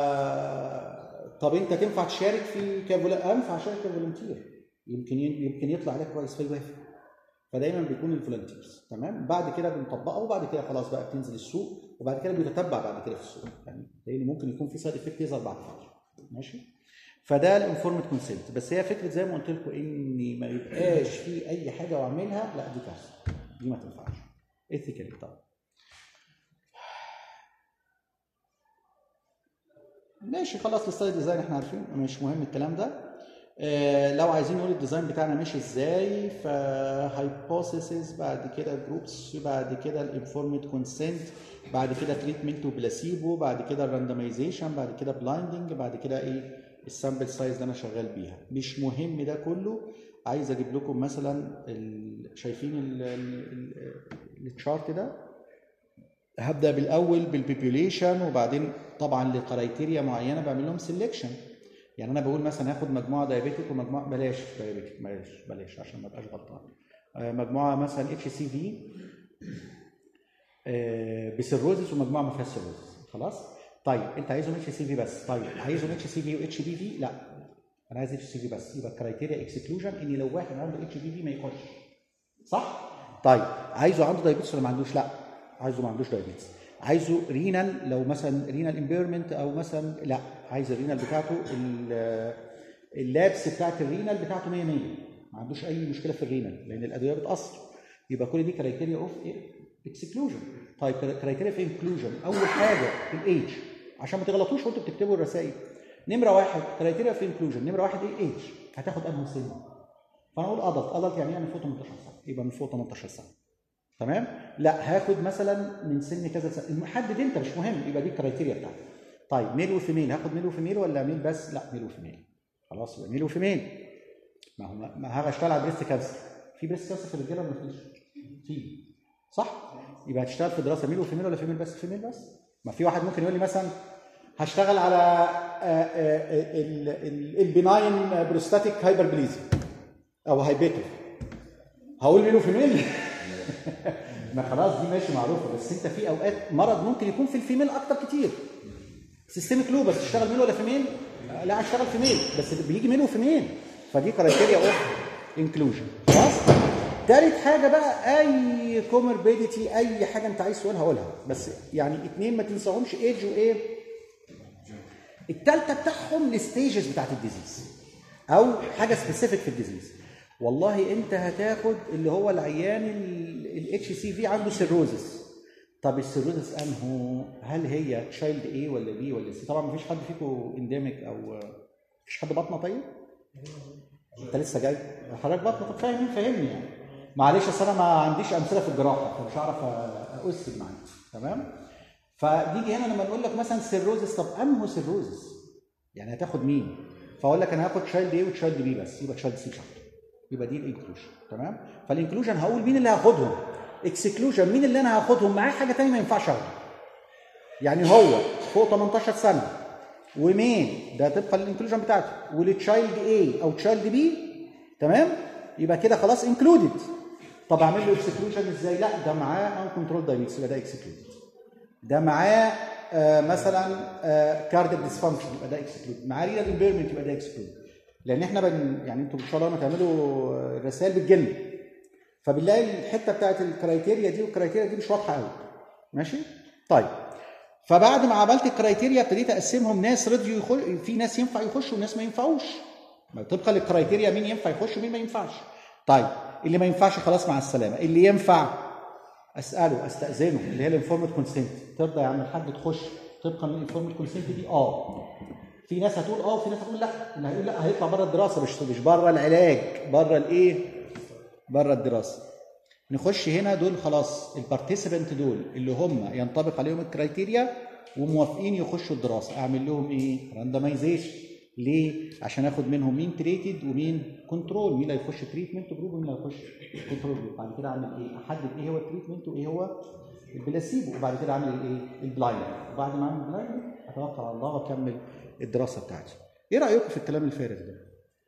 طب انت تنفع تشارك في كفولا انفع اشارك كفولنتير يمكن يمكن يطلع عليك كويس فيوافق فدايما بيكون الفولنتيرز تمام بعد كده بنطبقه وبعد كده خلاص بقى بتنزل السوق وبعد كده بيتتبع بعد كده في السوق يعني لان ممكن يكون في سايد افكت يظهر بعد فتره ماشي فده الانفورمد كونسنت بس هي فكره زي ما قلت لكم ان ما يبقاش في اي حاجه واعملها لا دي كارثه دي ما تنفعش ايثيكالي طبعا ماشي خلاص الستايل ديزاين احنا عارفين مش مهم الكلام ده آه لو عايزين نقول الديزاين بتاعنا ماشي ازاي فهايبوثيسز بعد كده جروبس بعد كده الانفورمد كونسنت بعد كده تريتمنت وبلاسيبو بعد كده الراندمايزيشن بعد كده بلايندنج بعد كده ايه السامبل سايز اللي انا شغال بيها مش مهم ده كله عايز اجيب لكم مثلا ال... شايفين التشارت ده هبدا بالاول بالبيبيوليشن وبعدين طبعا لكرايتيريا معينه بعمل لهم سيلكشن يعني انا بقول مثلا هاخد مجموعه دايابيتيك ومجموعه بلاش دايابيتيك بلاش بلاش عشان ما ابقاش غلطان مجموعه مثلا اتش سي في بسيروزس ومجموعه ما فيهاش سيروزس خلاص طيب انت عايزهم اتش سي في بس طيب عايزهم اتش سي في واتش بي في لا انا عايز اتش سي في بس يبقى الكرايتيريا اكسكلوجن ان لو واحد عنده اتش بي في ما يخش صح طيب عايزه عنده دايابيتس ولا ما عندوش لا عايزه ما عندوش دايابيتس عايزه رينال لو مثلا رينال امبيرمنت او مثلا لا عايز الرينال بتاعته اللابس بتاعت الرينال بتاعته 100 100 ما عندوش اي مشكله في الرينال لان الادويه بتاثر يبقى كل دي كرايتيريا اوف اكسكلوجن طيب كرايتيريا في انكلوجن اول حاجه الايدج عشان ما تغلطوش وانتوا بتكتبوا الرسائل نمره واحد كرايتيريا في انكلوجن نمره واحد ايه ايدج هتاخد انهي سن فانا اقول ادلت ادلت يعني يعني فوق 18 سنه يبقى من فوق 18 سنه تمام لا هاخد مثلا من سن كذا سنه حدد انت مش مهم يبقى دي الكرايتيريا بتاعتك طيب ميل وفيميل هاخد ميل وفيميل ولا ميل بس لا ميل وفيميل خلاص يبقى ميل وفيميل ما هو ما هاجي اشتغل على بريست كانسر في بريست كانسر في الرجاله ولا مفيش في صح يبقى هتشتغل في دراسه ميل وفيميل ولا فيميل بس فيميل بس ما في واحد ممكن يقول لي مثلا هشتغل على البناين بروستاتيك هايبربليزم او هايبيتو هقول ميل وفيميل ما خلاص دي ماشي معروفه بس انت في اوقات مرض ممكن يكون في الفيميل اكتر كتير سيستميك لوبس تشتغل ميل ولا فيميل لا هشتغل فيميل بس بيجي ميل وفيميل فدي كرايتيريا اوف انكلوجن خلاص تالت حاجه بقى اي كوموربيديتي اي حاجه انت عايز تقولها قولها بس يعني اتنين ما تنساهمش ايدج وايه التالتة بتاعهم الستيجز بتاعت الديزيز او حاجه سبيسيفيك في الديزيز والله انت هتاخد اللي هو العيان الاتش سي في عنده سيروزس طب السيروزس انهو هل هي تشايلد ايه ولا بي ولا سي طبعا مفيش حد فيكم انديميك او مفيش حد بطنه طيب انت لسه جاي حضرتك بطنه طب فاهم فاهمني يعني معلش اصل انا ما عنديش امثله في الجراحه فمش هعرف اسد معاك تمام فنيجي هنا لما نقول لك مثلا سيروزس طب انهو سيروزس يعني هتاخد مين فاقول لك انا هاخد تشايلد ايه وتشايلد بي بس يبقى تشايلد سي شرط يبقى دي الانكلوجن تمام فالانكلوجن هقول مين اللي هاخدهم اكسكلوجن مين اللي انا هاخدهم معاه حاجه ثانيه ما ينفعش اخده يعني هو فوق 18 سنه ومين ده طبقا للانكلوجن بتاعته والتشايلد ايه او تشايلد بي تمام يبقى كده خلاص انكلودد طب اعمل له اكسكلوجن ازاي لا ده معاه ان كنترول دايبيتس يبقى ده اكسكلودد ده معاه آه مثلا آه كارديك ديسفانكشن يبقى ده اكسكلودد معاه ريال امبيرمنت يبقى ده اكسكلودد لان احنا بن يعني انتوا ان شاء الله لما تعملوا الرسائل بتجن فبنلاقي الحته بتاعت الكرايتيريا دي والكرايتيريا دي مش واضحه قوي ماشي طيب فبعد ما عملت الكرايتيريا ابتديت اقسمهم ناس رضيوا يخش في ناس ينفع يخشوا وناس ما ينفعوش ما طبقا للكرايتيريا مين ينفع يخش ومين ما ينفعش طيب اللي ما ينفعش خلاص مع السلامه اللي ينفع اساله استاذنه اللي هي الانفورمد كونسنت ترضى يا عم الحاج تخش طبقا للانفورمد كونسنت دي اه في ناس هتقول اه وفي ناس هتقول لا اللي هيقول لا هيطلع بره الدراسه مش مش بره العلاج بره الايه بره الدراسه نخش هنا دول خلاص البارتيسيبنت دول اللي هم ينطبق عليهم الكرايتيريا وموافقين يخشوا الدراسه اعمل لهم ايه راندمايزيشن ليه عشان اخد منهم مين تريتد ومين كنترول مين اللي هيخش تريتمنت جروب ومين اللي هيخش كنترول جروب بعد كده اعمل ايه احدد ايه هو التريتمنت وايه هو البلاسيبو وبعد كده اعمل الايه البلايند وبعد ما اعمل البلايند اتوكل على الله واكمل الدراسه بتاعتي ايه رايكم في الكلام الفارغ ده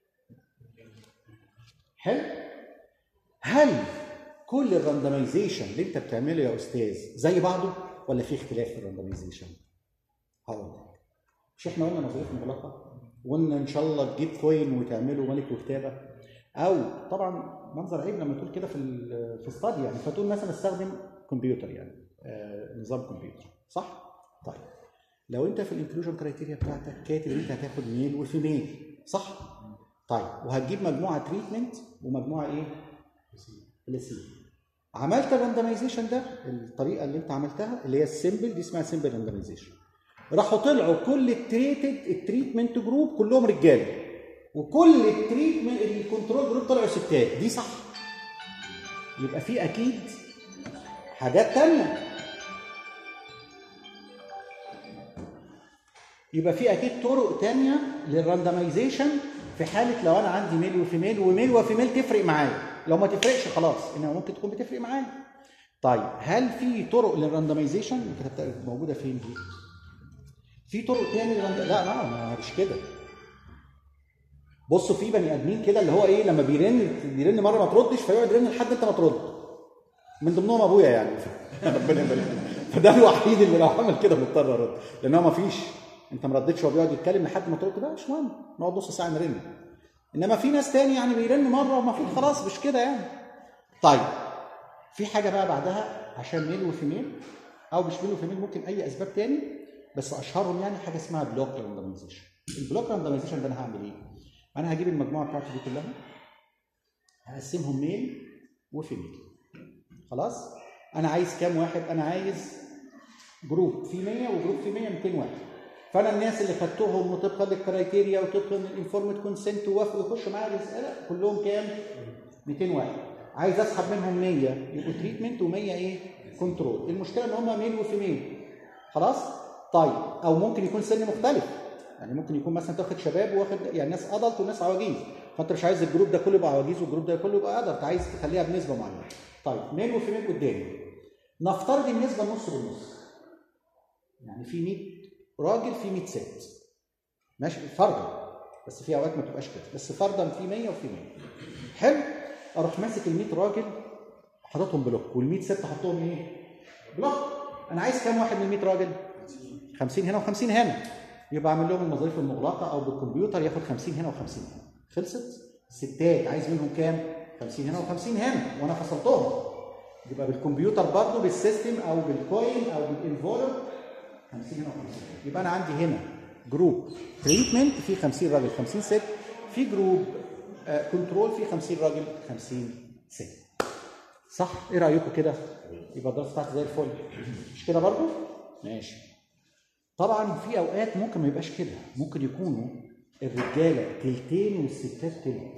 حلو هل كل الراندمايزيشن اللي انت بتعمله يا استاذ زي بعضه ولا في اختلاف في الراندمايزيشن هقول لك مش احنا قلنا نظريه مغلقه وقلنا ان شاء الله تجيب كوين وتعمله ملك وكتابه او طبعا منظر عيب لما تقول كده في ال- في استادي يعني فتقول مثلا استخدم كمبيوتر يعني آه نظام كمبيوتر صح؟ طيب لو انت في الانكلوجن كرايتيريا بتاعتك كاتب ان انت هتاخد ميل وفيميل صح؟ طيب وهتجيب مجموعه تريتمنت ومجموعه ايه؟ بلاسيبو عملت الراندمايزيشن ده الطريقه اللي انت عملتها اللي هي السيمبل دي اسمها سيمبل راندمايزيشن راحوا طلعوا كل التريتد التريتمنت جروب كلهم رجاله وكل التريتمنت الكنترول جروب طلعوا ستات دي صح يبقى في اكيد حاجات تانية يبقى في اكيد طرق تانية للراندمايزيشن في حاله لو انا عندي ميل وفيميل وميل وفيميل تفرق معايا لو ما تفرقش خلاص انما ممكن تكون بتفرق معايا طيب هل في طرق للراندمايزيشن كتبتها موجوده فين دي في طرق تاني للراند... لا لا ما مش كده بصوا في بني ادمين كده اللي هو ايه لما بيرن بيرن مره ما تردش فيقعد يرن لحد انت ما ترد من ضمنهم ابويا يعني ربنا يبارك له. فده الوحيد اللي لو عمل كده مضطر ارد لان هو ما فيش انت ما ردتش هو بيقعد يتكلم لحد ما ترد ده مش مهم نقعد نص ساعه نرن انما في ناس تاني يعني بيرن مره ومفروض خلاص مش كده يعني طيب في حاجه بقى بعدها عشان ميل وفيميل او مش ميل وفيميل ممكن اي اسباب تاني بس اشهرهم يعني حاجه اسمها بلوك راندمايزيشن البلوك راندمايزيشن ده انا هعمل ايه انا هجيب المجموعه بتاعتي دي كلها هقسمهم ميل وفيميل خلاص انا عايز كام واحد انا عايز جروب في 100 وجروب في 100 200 واحد فانا الناس اللي خدتهم وطبقا للكرايتيريا وطبقا للانفورمد كونسنت ووافقوا يخشوا معايا الرساله كلهم كام 200 واحد عايز اسحب منهم 100 يبقوا تريتمنت و100 ايه كنترول المشكله ان هم ميل وفيميل خلاص طيب او ممكن يكون سن مختلف يعني ممكن يكون مثلا تاخد شباب واخد يعني ناس ادلت وناس عواجيز فانت مش عايز الجروب ده كله يبقى عواجيز والجروب ده كله يبقى ادلت عايز تخليها بنسبه معينه طيب ميل وفيميل قدامي نفترض النسبه نص بالنص يعني في 100 راجل في 100 ست ماشي فرضا بس في اوقات ما تبقاش كده بس فرضا في 100 وفي 100 حلو اروح ماسك ال 100 راجل حاططهم بلوك وال 100 ست حطهم ايه؟ بلوك انا عايز كام واحد من ال 100 راجل؟ 50 هنا و50 هنا يبقى اعمل لهم المظاريف المغلقه او بالكمبيوتر ياخد 50 هنا و50 هنا خلصت؟ الستات عايز منهم كام؟ 50 هنا و50 هنا وانا فصلتهم يبقى بالكمبيوتر برضه بالسيستم او بالكوين او بالانفولر 50 هنا و50 يبقى انا عندي هنا جروب تريتمنت فيه 50 راجل 50 ست في جروب كنترول فيه 50 راجل 50 ست صح ايه رايكم كده يبقى الدراسه بتاعتي زي الفل مش كده برضه ماشي طبعا في اوقات ممكن ما يبقاش كده ممكن يكونوا الرجاله تلتين والستات تلت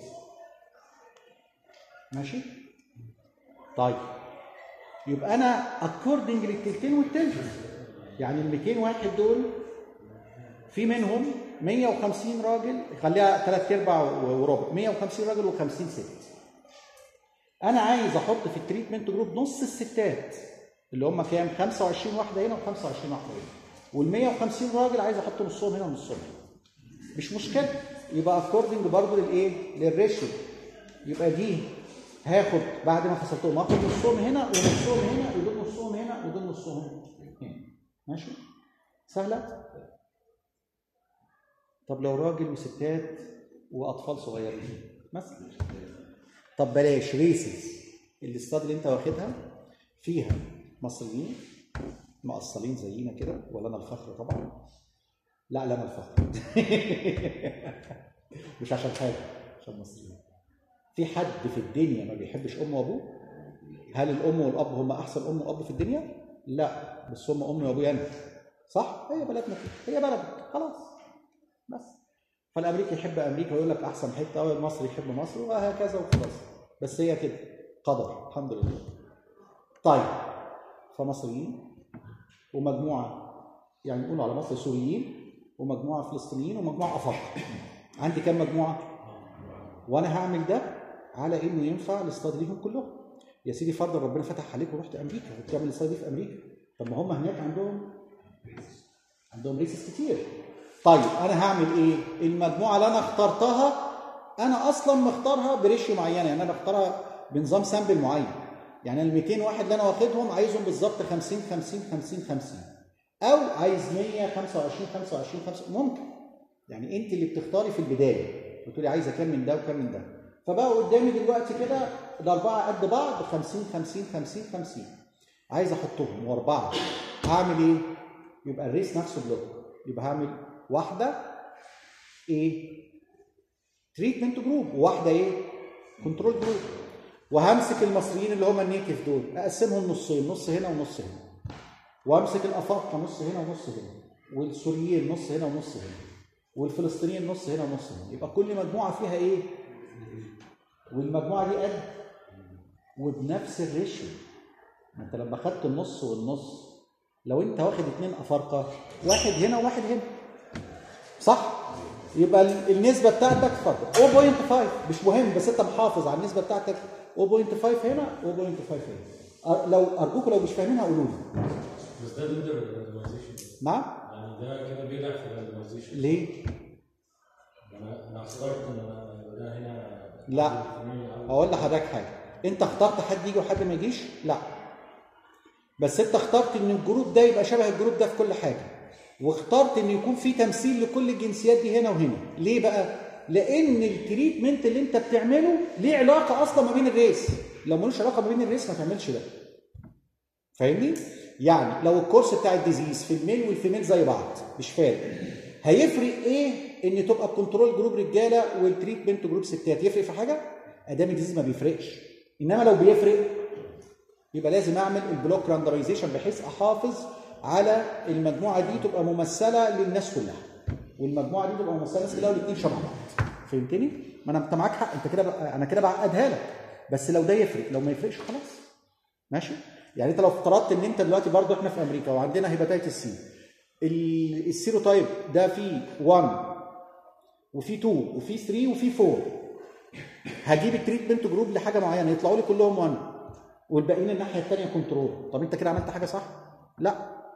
ماشي طيب يبقى انا اكوردنج للتلتين والتلت يعني ال 200 واحد دول في منهم 150 راجل خليها ثلاث ارباع وربع 150 راجل و50 ست انا عايز احط في التريتمنت جروب نص الستات اللي هم كام 25 واحده هنا و25 واحده هنا وال 150 راجل عايز احط نصهم هنا ونصهم هنا مش مشكله يبقى اكوردنج برضه للايه للريشيو يبقى دي هاخد بعد ما فصلتهم هاخد نصهم هنا ونصهم هنا ودول نصهم هنا ودول نصهم هنا ماشي سهله طب لو راجل وستات واطفال صغيرين مثلا طب بلاش ريسز الاستاد اللي انت واخدها فيها مصريين مقصلين زينا كده ولا انا الفخر طبعا لا لا انا الفخر مش عشان حاجه عشان مصريين في حد في الدنيا ما بيحبش امه وابوه هل الام والاب هم احسن ام واب في الدنيا لا بس هم امي وابويا انا صح هي بلدنا كده هي بلدك خلاص بس فالامريكي يحب امريكا ويقول لك احسن حته او المصري يحب مصر وهكذا وخلاص بس هي كده قدر الحمد لله طيب فمصريين ومجموعه يعني نقول على مصر سوريين ومجموعه فلسطينيين ومجموعه افارقه عندي كام مجموعه وانا هعمل ده على انه ينفع الاستاد ليهم كلهم يا سيدي فرض ربنا فتح عليك ورحت امريكا وبتعمل الاستاد دي في امريكا طب ما هم هناك عندهم عندهم ريسس كتير طيب انا هعمل ايه المجموعه اللي انا اخترتها انا اصلا مختارها بريشيو معينه يعني انا بختارها بنظام سامبل معين يعني ال 200 واحد اللي انا واخدهم عايزهم بالظبط 50 50 50 50 او عايز 100 25 25 5 ممكن يعني انت اللي بتختاري في البدايه بتقولي عايزه كام من ده وكام من ده فبقى قدامي دلوقتي كده الاربعه قد بعض 50 50 50 50 عايز احطهم واربعه هعمل ايه؟ يبقى الريس نفسه بلوك يبقى هعمل واحده ايه؟ تريتمنت جروب وواحده ايه؟ كنترول جروب وهمسك المصريين اللي هم النيتف دول اقسمهم نصين نص هنا ونص هنا وامسك الافارقه نص هنا ونص هنا والسوريين نص هنا ونص هنا والفلسطينيين نص هنا ونص هنا يبقى كل مجموعه فيها ايه؟ والمجموعه دي قد وبنفس الريشيو ما انت لما خدت النص والنص لو انت واخد اتنين افارقه واحد هنا وواحد هنا صح؟ يبقى ال- النسبه بتاعتك اتفضل 0.5 مش مهم بس انت محافظ على النسبه بتاعتك 0.5 هنا 0.5 هنا أر- لو ارجوكم لو مش فاهمينها قولوا لي بس ده ضد الراندمايزيشن نعم يعني ده كده بيلعب في الراندمايزيشن ليه؟ انا انا اخترت ان انا يبقى ده هنا لا. الاثنين أو- اقول لحضرتك حاجه انت اخترت حد يجي وحد ما يجيش لا بس انت اخترت ان الجروب ده يبقى شبه الجروب ده في كل حاجه واخترت ان يكون في تمثيل لكل الجنسيات دي هنا وهنا ليه بقى لان التريتمنت اللي انت بتعمله ليه علاقه اصلا ما بين الريس لو ملوش علاقه ما بين الريس ما تعملش ده فاهمني يعني لو الكورس بتاع الديزيز في الميل والفيميل زي بعض مش فارق هيفرق ايه ان تبقى الكنترول جروب رجاله والتريتمنت جروب ستات يفرق في حاجه ادام الديزيز ما بيفرقش انما لو بيفرق يبقى لازم اعمل البلوك راندرايزيشن بحيث احافظ على المجموعه دي تبقى ممثله للناس كلها والمجموعه دي تبقى ممثله للناس كلها والاثنين شبه بعض فهمتني؟ ما انا انت معاك حق انت كده بقى- انا كده بعقدها لك بس لو ده يفرق لو ما يفرقش خلاص ماشي؟ يعني انت لو افترضت ان انت دلوقتي برضو احنا في امريكا وعندنا هيباتيتس سي ال- السيروتايب ده فيه 1 وفي 2 وفي 3 وفي 4 هجيب التريتمنت جروب لحاجه معينه يطلعوا لي كلهم 1 والباقيين الناحيه الثانيه كنترول طب انت كده عملت حاجه صح؟ لا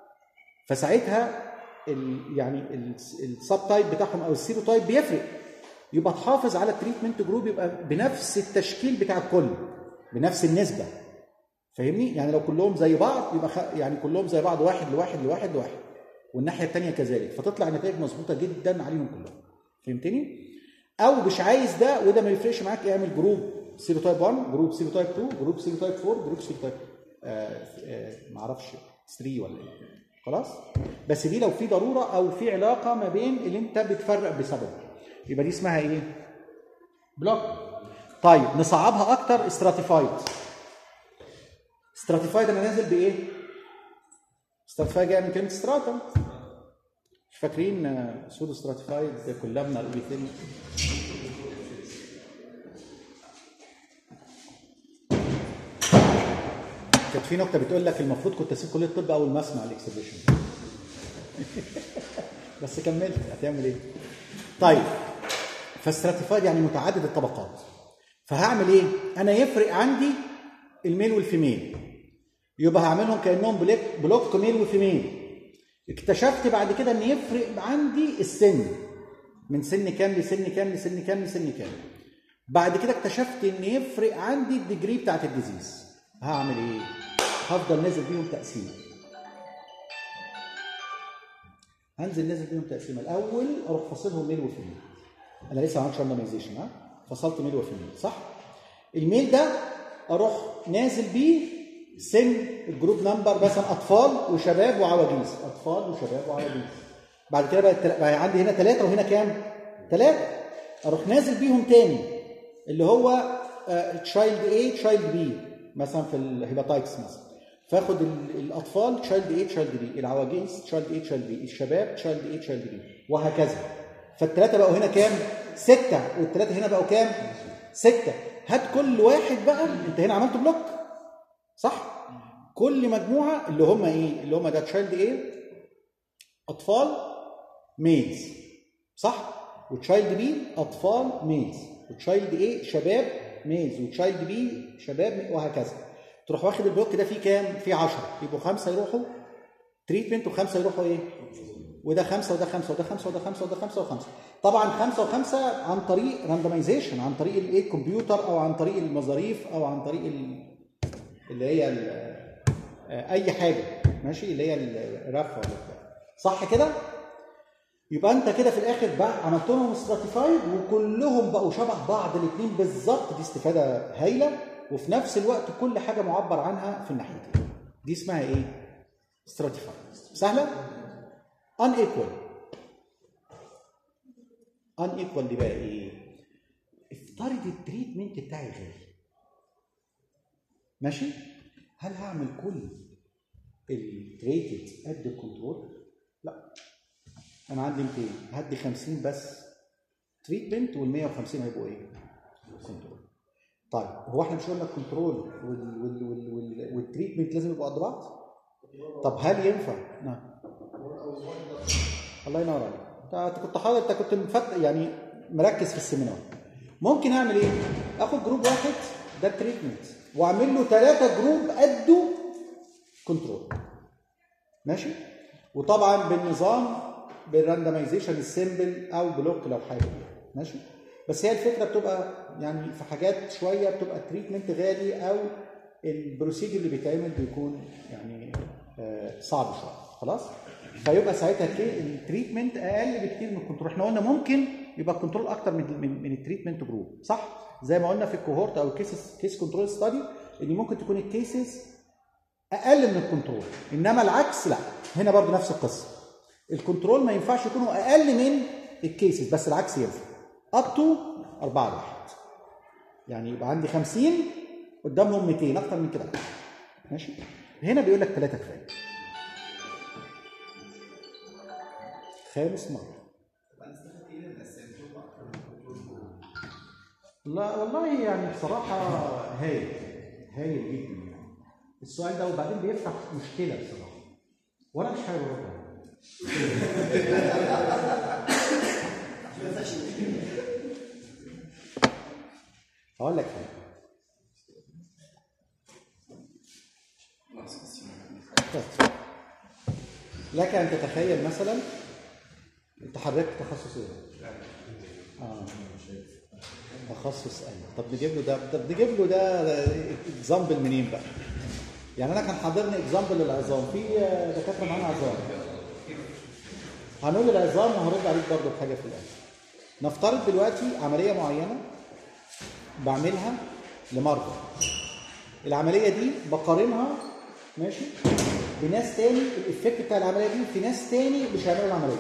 فساعتها ال يعني السب تايب بتاعهم او السيرو تايب بيفرق يبقى تحافظ على التريتمنت جروب يبقى بنفس التشكيل بتاع الكل بنفس النسبه فاهمني؟ يعني لو كلهم زي بعض يبقى خ... يعني كلهم زي بعض واحد لواحد لواحد لواحد والناحيه الثانيه كذلك فتطلع النتائج مظبوطه جدا عليهم كلهم فهمتني؟ او مش عايز ده وده ما يفرقش معاك اعمل جروب سيرو تايب 1 جروب سيرو تايب 2 جروب سيرو تايب 4 جروب سيرو تايب آه آه ما اعرفش 3 ولا ايه خلاص بس دي لو في ضروره او في علاقه ما بين اللي انت بتفرق بسببه يبقى دي اسمها ايه بلوك طيب نصعبها اكتر استراتيفايد استراتيفايد انا نازل بايه استراتيفايد جايه من كلمه ستراتم مش فاكرين سودو ستراتيفايد كلامنا الاوبيثيل كانت في نكته بتقول لك المفروض كنت اسيب كليه الطب اول ما اسمع الاكسبريشن بس كملت هتعمل ايه؟ طيب فاستراتيفايد يعني متعدد الطبقات فهعمل ايه؟ انا يفرق عندي الميل والفيميل يبقى هعملهم كانهم بلوك بلوك ميل وفيميل اكتشفت بعد كده ان يفرق عندي السن من سن كام لسن كام لسن كام لسن كام بعد كده اكتشفت ان يفرق عندي الديجري بتاعت الديزيز هعمل ايه هفضل نازل بيهم تقسيمه هنزل نازل بيهم تقسيمه الاول اروح فاصلهم ميل وفيميل انا لسه ما عملتش راندمايزيشن ها فصلت ميل وفيميل صح الميل ده اروح نازل بيه سن الجروب نمبر مثلا اطفال وشباب وعواجيز اطفال وشباب وعواجيز بعد كده بقى, التل- بقى عندي هنا ثلاثه وهنا كام؟ ثلاثه اروح نازل بيهم تاني اللي هو تشايلد A تشايلد B مثلا في الهيباتايتس مثلا فاخد ال- الاطفال تشايلد A تشايلد B العواجيز تشايلد A تشايلد B الشباب تشايلد A تشايلد B وهكذا فالثلاثه بقوا هنا كام؟ سته والثلاثه هنا بقوا كام؟ سته هات كل واحد بقى انت هنا عملت بلوك صح؟ كل مجموعه اللي هم ايه؟ اللي هم ده تشايلد A اطفال ميلز صح؟ وتشايلد بي اطفال ميلز وتشايلد ايه شباب ميلز وتشايلد بي شباب مي- وهكذا تروح واخد البلوك ده فيه كام؟ فيه 10 يبقوا خمسه يروحوا تريتمنت وخمسه يروحوا ايه؟ وده خمسه وده خمسه وده خمسه وده خمسه وده خمسه وخمسه طبعا خمسه وخمسه عن طريق راندمايزيشن عن طريق الايه الكمبيوتر او عن طريق المظاريف او عن طريق ال- اللي هي ال- آه، اي حاجه ماشي اللي هي الرفه ولا بتاع صح كده؟ يبقى انت كده في الاخر بقى عملت لهم ستراتيفايد وكلهم بقوا شبه بعض الاثنين بالظبط دي استفاده هايله وفي نفس الوقت كل حاجه معبر عنها في الناحيتين دي اسمها ايه؟ ستراتيفايد سهله؟ ان ايكوال ان ايكوال دي بقى ايه؟ افترض التريتمنت بتاعي غالي ماشي؟ هل هعمل كل التريتد قد الكنترول؟ لا انا عندي 200 هدي 50 بس تريتمنت وال 150 هيبقوا ايه؟ كنترول طيب هو احنا مش قلنا الكنترول وال وال وال وال والتريتمنت لازم يبقوا قد بعض؟ طب هل ينفع؟ نعم الله ينور عليك انت أنت كنت حاضر انت كنت مفت يعني مركز في السيمينار ممكن اعمل ايه؟ اخد جروب واحد ده التريتمنت واعمل له ثلاثه جروب قده كنترول ماشي وطبعا بالنظام بالراندمايزيشن السيمبل او بلوك لو حاجه ماشي بس هي الفكره بتبقى يعني في حاجات شويه بتبقى التريتمنت غالي او البروسيجر اللي بيتعمل بيكون يعني آه، صعب شويه خلاص فيبقى ساعتها الكي- التريتمنت اقل بكتير من الكنترول احنا قلنا ممكن يبقى الكنترول اكتر من من, من التريتمنت جروب صح زي ما قلنا في الكوهورت او الكيسز كيس كنترول ستادي ان ممكن تكون الكيسز اقل من الكنترول انما العكس لا هنا برضو نفس القصه الكنترول ما ينفعش يكونوا اقل من الكيسز بس العكس ينفع اب تو 4 واحد يعني يبقى عندي 50 قدامهم 200 اكتر من كده ماشي هنا بيقول لك ثلاثه كفايه خامس مره لا والله يعني بصراحه هايل هايل جدا يعني السؤال ده وبعدين بيفتح مشكله بصراحه وانا مش حابب ارد عليه. هقول لك حاجه طيب. لك ان تتخيل مثلا انت حضرتك تخصص ايه؟ اه تخصص ايه؟ طب نجيب له ده طب نجيب له ده اكزامبل منين بقى؟ يعني انا كان حاضرني اكزامبل للعظام في دكاتره معانا عظام هنقول العظام وهرد عليك برضه بحاجه في الاخر نفترض دلوقتي عمليه معينه بعملها لمرضى العمليه دي بقارنها ماشي بناس تاني الايفكت بتاع العمليه دي في ناس تاني مش هيعملوا العمليه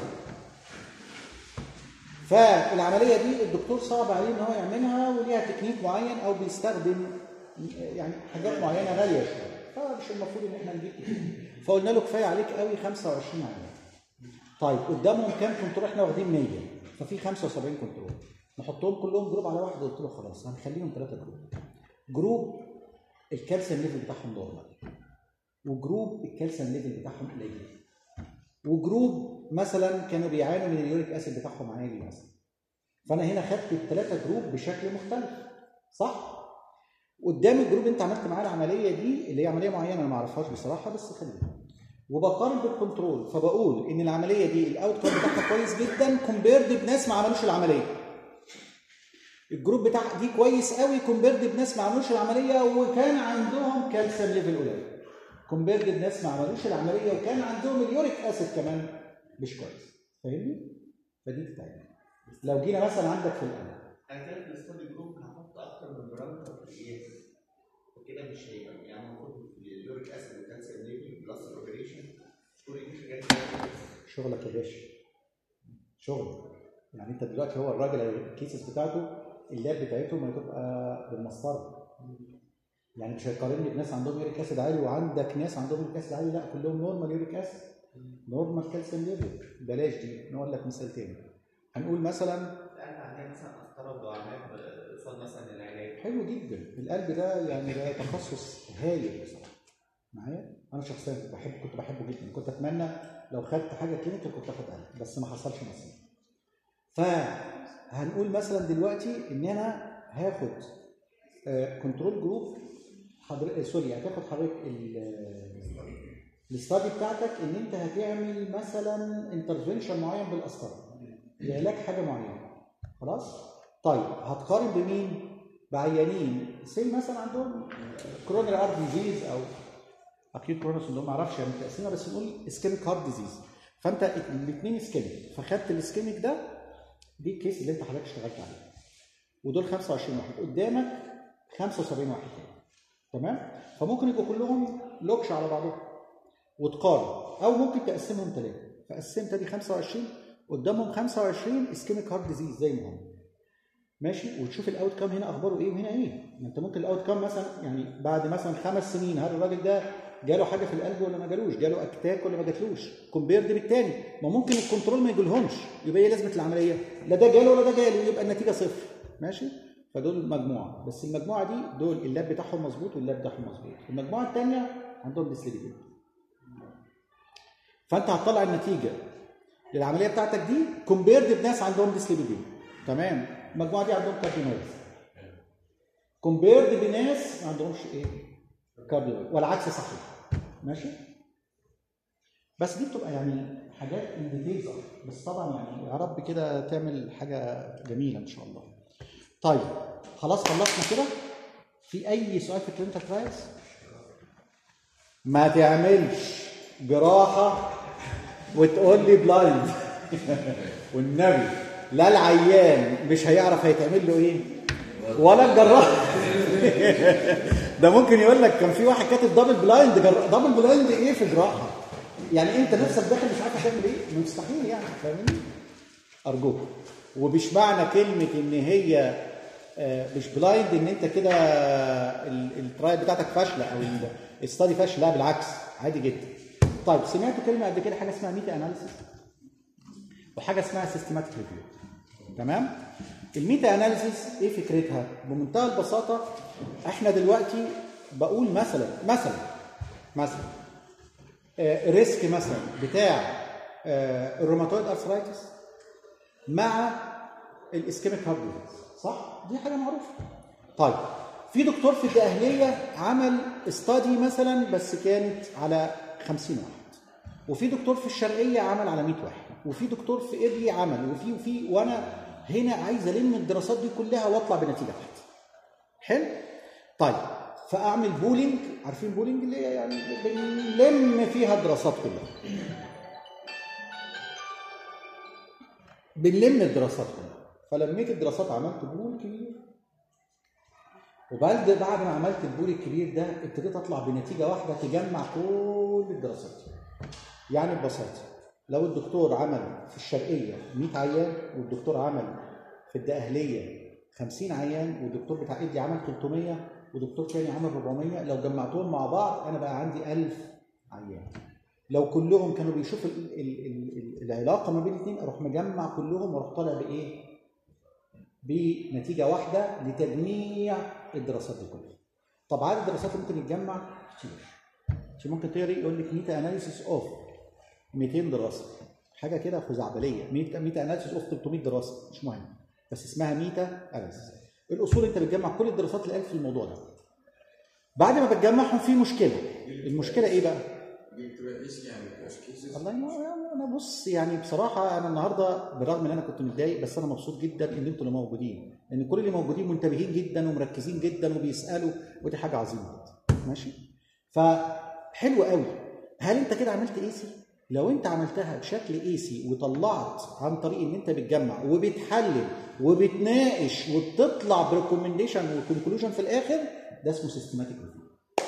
فالعمليه دي الدكتور صعب عليه ان هو يعملها وليها تكنيك معين او بيستخدم يعني حاجات معينه غاليه شويه فمش المفروض ان احنا نجيب كتير فقلنا له كفايه عليك قوي 25 عمليه طيب قدامهم كام كنترول احنا واخدين 100 ففي 75 كنترول نحطهم كلهم جروب على واحد قلت له خلاص هنخليهم ثلاثه جروب جروب الكالسيوم ليفل بتاعهم نورمال وجروب الكالسيوم ليفل بتاعهم قليل وجروب مثلا كانوا بيعانوا من اليوريك اسيد بتاعهم عالي مثلا فانا هنا خدت الثلاثه جروب بشكل مختلف صح قدام الجروب انت عملت معاه العمليه دي اللي هي عمليه معينه انا ما اعرفهاش بصراحه بس خليها وبقارن بالكنترول فبقول ان العمليه دي الاوت كوم بتاعها كويس جدا كومبيرد بناس ما عملوش العمليه الجروب بتاع دي كويس قوي كومبيرد بناس ما عملوش العمليه وكان عندهم كالسيوم ليفل قليل كومبيرد بناس ما عملوش العمليه وكان عندهم اليوريك اسيد كمان مش كويس فاهمني؟ فدي بتاعتنا لو جينا مثلا عندك في القلب انا كده في الاستادي جروب هحط اكتر من بارامتر في القياس مش هيبقى يعني المفروض اليوريك اسيد والكالسيوم ليفل بلس الاوبريشن كل دي حاجات شغلك يا باشا شغل يعني انت دلوقتي هو الراجل الكيسز بتاعته اللاب بتاعتهم هتبقى بالمسطره يعني مش هيقارني بناس عندهم يوريك اسيد عالي وعندك ناس عندهم يوريك اسيد عالي لا كلهم نورمال يوريك اسيد نورمال كالسيوم ليفل بلاش دي نقول لك مثال تاني هنقول مثلا انا عندي مثلا افترض وعمال قصاد مثلا العلاج حلو جدا القلب ده يعني ده تخصص هايل بصراحه معايا انا شخصيا كنت بحب كنت بحبه جدا كنت اتمنى لو خدت حاجه كلينيكال كنت اخد قلب بس ما حصلش نصيب فهنقول مثلا دلوقتي ان انا هاخد كنترول جروب حضر... آه، سوري هتاخد حضرتك الاستادي بتاعتك ان انت هتعمل مثلا انترفنشن معين بالقسطره لعلاج حاجه معينه خلاص طيب هتقارن بمين بعيانين سي مثلا عندهم كرونري ارت ديزيز او اكيد كرونس اللي ما اعرفش يعني التقسيمه بس نقول اسكيميك هارت ديزيز فانت الاثنين اسكيميك فخدت الاسكيميك ده دي الكيس اللي انت حضرتك اشتغلت عليه ودول 25 واحد قدامك 75 واحد تاني تمام فممكن يبقوا كلهم لوكش على بعضهم وتقارن او ممكن تقسمهم ثلاثه فقسمت دي 25 قدامهم 25 اسكيميك هارت ديزيز زي ما هم ماشي وتشوف الاوت كام هنا اخباره ايه وهنا ايه ما انت ممكن الاوت كام مثلا يعني بعد مثلا خمس سنين هل الراجل ده جاله حاجه في القلب ولا ما جالوش جاله اتاك ولا ما جاتلوش كومبيرد بالتاني ما ممكن الكنترول ما يجيلهمش يبقى ايه لازمه العمليه لا ده جاله ولا ده جاله يبقى النتيجه صفر ماشي فدول مجموعه بس المجموعه دي دول اللاب بتاعهم مظبوط واللاب بتاعهم مظبوط المجموعه الثانيه عندهم ديسليبيدين فانت هتطلع النتيجه للعمليه بتاعتك دي كومبيرد بناس عندهم ديسليبيدين تمام المجموعه دي عندهم كارديوميوباثي كومبيرد بناس ما عندهمش ايه كارديوميوباثي والعكس صحيح ماشي بس دي بتبقى يعني حاجات انديتيلز بس طبعا يعني يا رب كده تعمل حاجه جميله ان شاء الله طيب خلاص خلصنا كده في اي سؤال في الكلينيكال ترايلز ما تعملش جراحه وتقول لي بلايند والنبي لا العيان مش هيعرف هيتعمل له ايه ولا الجراح ده ممكن يقول لك كان في واحد كاتب دبل بلايند جر... دبل بلايند ايه في جراحه يعني انت نفسك داخل مش عارف هتعمل ايه مستحيل يعني فاهمني ارجوك ومش معنى كلمه ان هي آه، مش بلايند ان انت كده ال- الترايل بتاعتك فاشله او ال- الستادي فاشله لا بالعكس عادي جدا طيب سمعتوا كلمه قبل كده حاجه اسمها ميتا اناليسيس وحاجه اسمها سيستماتيك ريفيو تمام الميتا اناليسيس ايه فكرتها بمنتهى البساطه احنا دلوقتي بقول مثلا مثلا مثلا آه، ريسك مثلا بتاع آه، الروماتويد ارثرايتس مع الاسكيميك هارت ديزيز صح دي حاجه معروفه طيب في دكتور في الدقهليه عمل استادي مثلا بس كانت على 50 واحد وفي دكتور في الشرقيه عمل على 100 واحد وفي دكتور في ارلي عمل وفي وفي وانا هنا عايز الم الدراسات دي كلها واطلع بنتيجه واحده حلو طيب فاعمل بولينج عارفين بولينج اللي هي يعني بنلم فيها الدراسات كلها بنلم الدراسات كلها فلميت الدراسات عملت بول كبير وبعد بعد ما عملت البول الكبير ده ابتديت اطلع بنتيجه واحده تجمع كل الدراسات يعني ببساطه لو الدكتور عمل في الشرقيه 100 عيان والدكتور عمل في الدقهليه 50 عيان والدكتور بتاع ايدي عمل 300 ودكتور تاني عمل 400 لو جمعتهم مع بعض انا بقى عندي 1000 عيان لو كلهم كانوا بيشوفوا ال- ال- ال- ال- العلاقه ما بين الاثنين اروح مجمع كلهم واروح طالع بايه؟ بنتيجه واحده لتجميع الدراسات دي كلها. طب عدد الدراسات اللي ممكن يتجمع كتير. انت ممكن تقري يقول لك ميتا اناليسيس اوف 200 دراسه حاجه كده خزعبليه ميتا ميتا اناليسيس اوف 300 دراسه مش مهم بس اسمها ميتا اناليسيس الاصول انت بتجمع كل الدراسات اللي قالت في الموضوع ده بعد ما بتجمعهم في مشكله المشكله ايه بقى؟ دي بتبقى اسم يعني مبقاش كيسز الله ينور يعني انا بص يعني بصراحه انا النهارده بالرغم ان انا كنت متضايق بس انا مبسوط جدا ان انتوا اللي موجودين لان كل اللي موجودين منتبهين جدا ومركزين جدا وبيسالوا ودي حاجه عظيمه جدا ماشي فحلو قوي هل انت كده عملت ايسي لو انت عملتها بشكل ايسي وطلعت عن طريق ان انت بتجمع وبتحلل وبتناقش وبتطلع بريكومنديشن وكونكلوجن في الاخر ده اسمه سيستماتيك ريفيو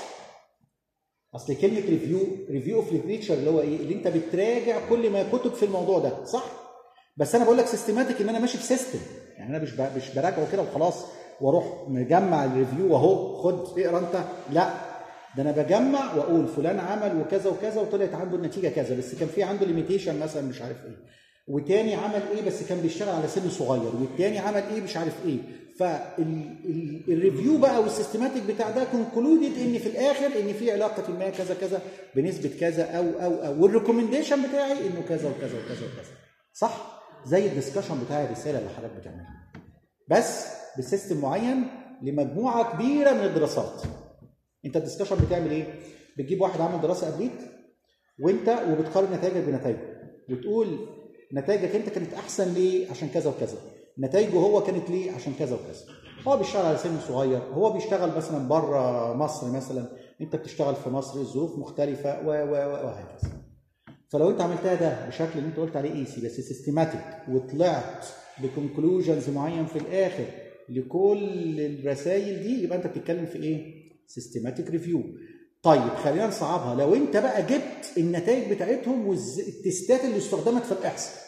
اصل كلمه ريفيو ريفيو اوف ليتريتشر اللي هو ايه اللي انت بتراجع كل ما كتب في الموضوع ده صح بس انا بقول لك سيستماتيك ان انا ماشي في سيستم يعني انا مش ب- مش براجعه كده وخلاص واروح مجمع الريفيو واهو خد اقرا انت لا ده انا بجمع واقول فلان عمل وكذا وكذا وطلعت عنده النتيجه كذا بس كان في عنده ليميتيشن مثلا مش عارف ايه وتاني عمل ايه بس كان بيشتغل على سن صغير والتاني عمل ايه مش عارف ايه فالريفيو بقى والسيستماتيك بتاع ده كونكلودد ان في الاخر ان في علاقه ما كذا كذا بنسبه كذا او او او والريكومنديشن بتاعي انه كذا وكذا وكذا وكذا صح زي الدسكشن بتاع الرساله اللي حضرتك بتعملها بس بسيستم معين لمجموعه كبيره من الدراسات انت الدسكشن بتعمل ايه بتجيب واحد عمل دراسه قبليك وانت وبتقارن نتائجك بنتائجه وتقول نتائجك انت كانت احسن ليه عشان كذا وكذا نتائجه هو كانت ليه عشان كذا وكذا هو بيشتغل على سن صغير هو بيشتغل مثلا بره مصر مثلا انت بتشتغل في مصر الظروف مختلفه و و و وهكذا فلو انت عملتها ده بشكل اللي انت قلت عليه ايسي بس سيستماتيك وطلعت بكونكلوجنز معين في الاخر لكل الرسائل دي يبقى انت بتتكلم في ايه؟ سيستماتيك ريفيو طيب خلينا نصعبها لو انت بقى جبت النتائج بتاعتهم والتستات اللي استخدمت في الاحصاء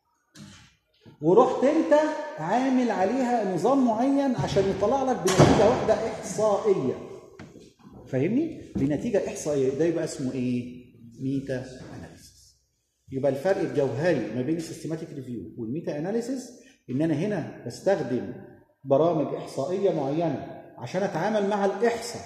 ورحت انت عامل عليها نظام معين عشان يطلع لك بنتيجه واحده احصائيه فاهمني؟ بنتيجه احصائيه ده يبقى اسمه ايه؟ ميتا اناليسيس يبقى الفرق الجوهري ما بين السيستماتيك ريفيو والميتا اناليسيس ان انا هنا بستخدم برامج احصائيه معينه عشان اتعامل مع الاحصاء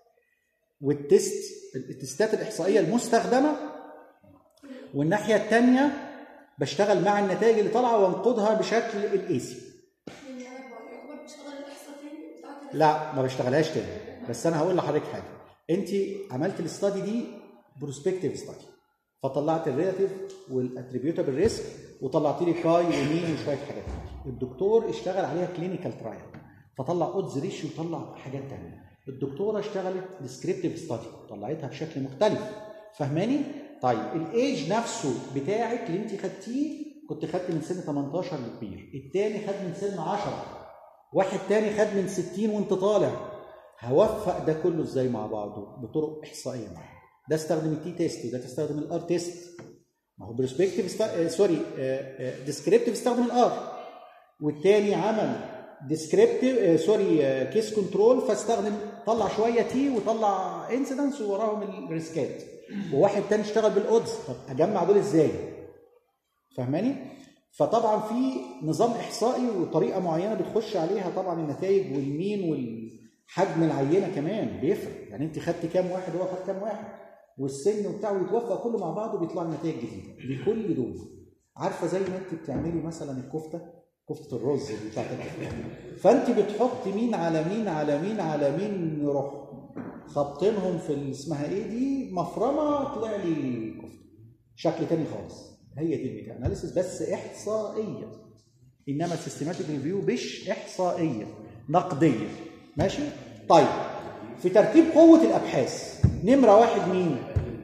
والتست التستات الاحصائيه المستخدمه والناحيه الثانيه بشتغل مع النتائج اللي طالعه وانقدها بشكل الايسي يعني انا يعتبر بشتغل الاحصاء تاني بتاعت لا ما بشتغلهاش تاني بس انا هقول لحضرتك حاجه انت عملت الاستادي دي بروسبكتيف ستادي فطلعت الريلاتيف والاتريبيوتابل ريسك وطلعت لي كاي ومين وشويه حاجات الدكتور اشتغل عليها كلينيكال ترايل فطلع اودز ريشيو وطلع حاجات تانية الدكتوره اشتغلت ديسكريبتيف ستادي طلعتها بشكل مختلف فهماني طيب الايج نفسه بتاعك اللي انت خدتيه كنت خدت من سن 18 لكبير التاني خد من سن 10 واحد تاني خد من 60 وانت طالع هوفق ده كله ازاي مع بعضه بطرق احصائيه معينه ده استخدم التي تيست وده تستخدم الار تيست ما هو برسبكتيف است... آه سوري ديسكريبتيف استخدم الار والتاني عمل ديسكريبتيف آه سوري آه كيس كنترول فاستخدم طلع شويه تي وطلع انسيدنس ووراهم الريسكات وواحد تاني اشتغل بالاودز طب اجمع دول ازاي؟ فاهماني؟ فطبعا في نظام احصائي وطريقه معينه بتخش عليها طبعا النتائج والمين والحجم العينه كمان بيفرق يعني انت خدت كام واحد وهو خد كام واحد والسن وبتاع ويتوفق كله مع بعضه بيطلع نتائج جديده لكل دول عارفه زي ما انت بتعملي مثلا الكفته كفته الرز اللي بتاعت الأفلام. فانت بتحط مين على مين على مين على مين نروح خابطينهم في ال- اسمها ايه دي مفرمه طلع لي كفته شكل تاني خالص هي دي الميتا اناليسيس بس احصائيه انما السيستماتيك ريفيو مش احصائيه نقديه ماشي طيب في ترتيب قوه الابحاث نمره واحد مين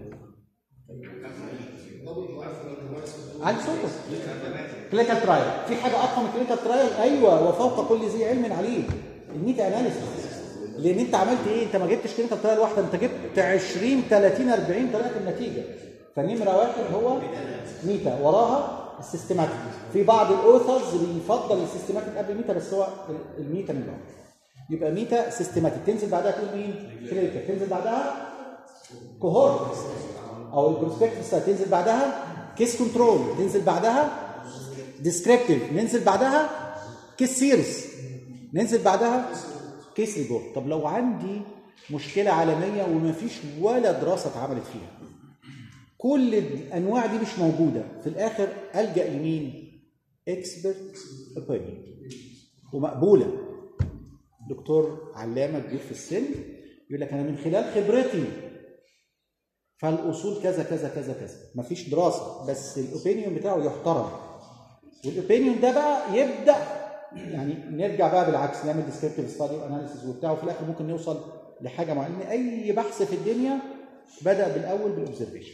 على صوتك كلينيكال ترايل في حاجه اقوى من كلينيكال ترايل ايوه وفوق كل ذي علم عليه الميتا اناليسيس لان انت عملت ايه انت ما جبتش كلينيكال ترايل واحده انت جبت 20 30 40 طلعت النتيجه فنمره واحد هو ميتا وراها السيستماتيك في بعض الاوثرز بيفضل السيستماتيك قبل الميتا بس هو ال- الميتا نمره واحد يبقى ميتا سيستماتيك تنزل بعدها تقول مين كلينيكال تنزل بعدها كوهورت او البروسبكتيف تنزل بعدها كيس كنترول تنزل بعدها ديسكريبتيف ننزل بعدها كيس سيريس ننزل بعدها كيس ريبورت طب لو عندي مشكله عالميه ومفيش ولا دراسه اتعملت فيها كل الانواع دي مش موجوده في الاخر الجا لمين اكسبرت اوبينيون ومقبوله دكتور علامه كبير في السن يقول لك انا من خلال خبرتي فالاصول كذا كذا كذا كذا مفيش دراسه بس الاوبينيون بتاعه يحترم والاوبينيون ده بقى يبدا يعني نرجع بقى بالعكس نعمل ديسكريبتيف ستادي واناليسيس وبتاع وفي الاخر ممكن نوصل لحاجه معينه اي بحث في الدنيا بدا بالاول بالاوبزرفيشن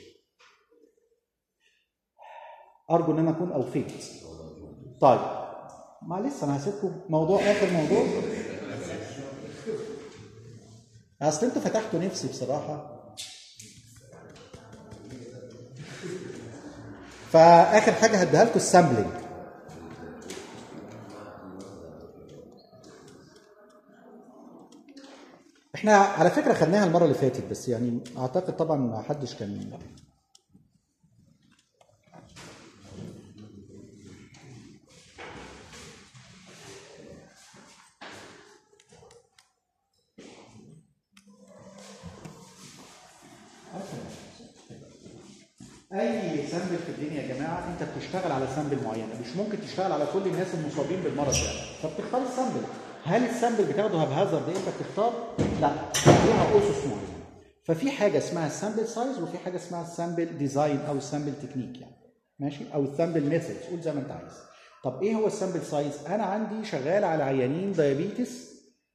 ارجو ان انا اكون اوفيت طيب ما لسه انا هسيبكم موضوع اخر موضوع اصل انتوا فتحتوا نفسي بصراحه فاخر حاجه هديها لكم السامبلنج احنا على فكره خدناها المره اللي فاتت بس يعني اعتقد طبعا ما حدش كان اي سامبل في الدنيا يا جماعه انت بتشتغل على سامبل معينه مش ممكن تشتغل على كل الناس المصابين بالمرض ده فبتختار السامبل هل السامبل بتاخده هبهازر ده انت بتختار لا ليها اسس معينه ففي حاجه اسمها السامبل سايز وفي حاجه اسمها السامبل ديزاين او السامبل تكنيك يعني ماشي او السامبل ميثود قول زي ما انت عايز طب ايه هو السامبل سايز انا عندي شغال على عيانين دايابيتس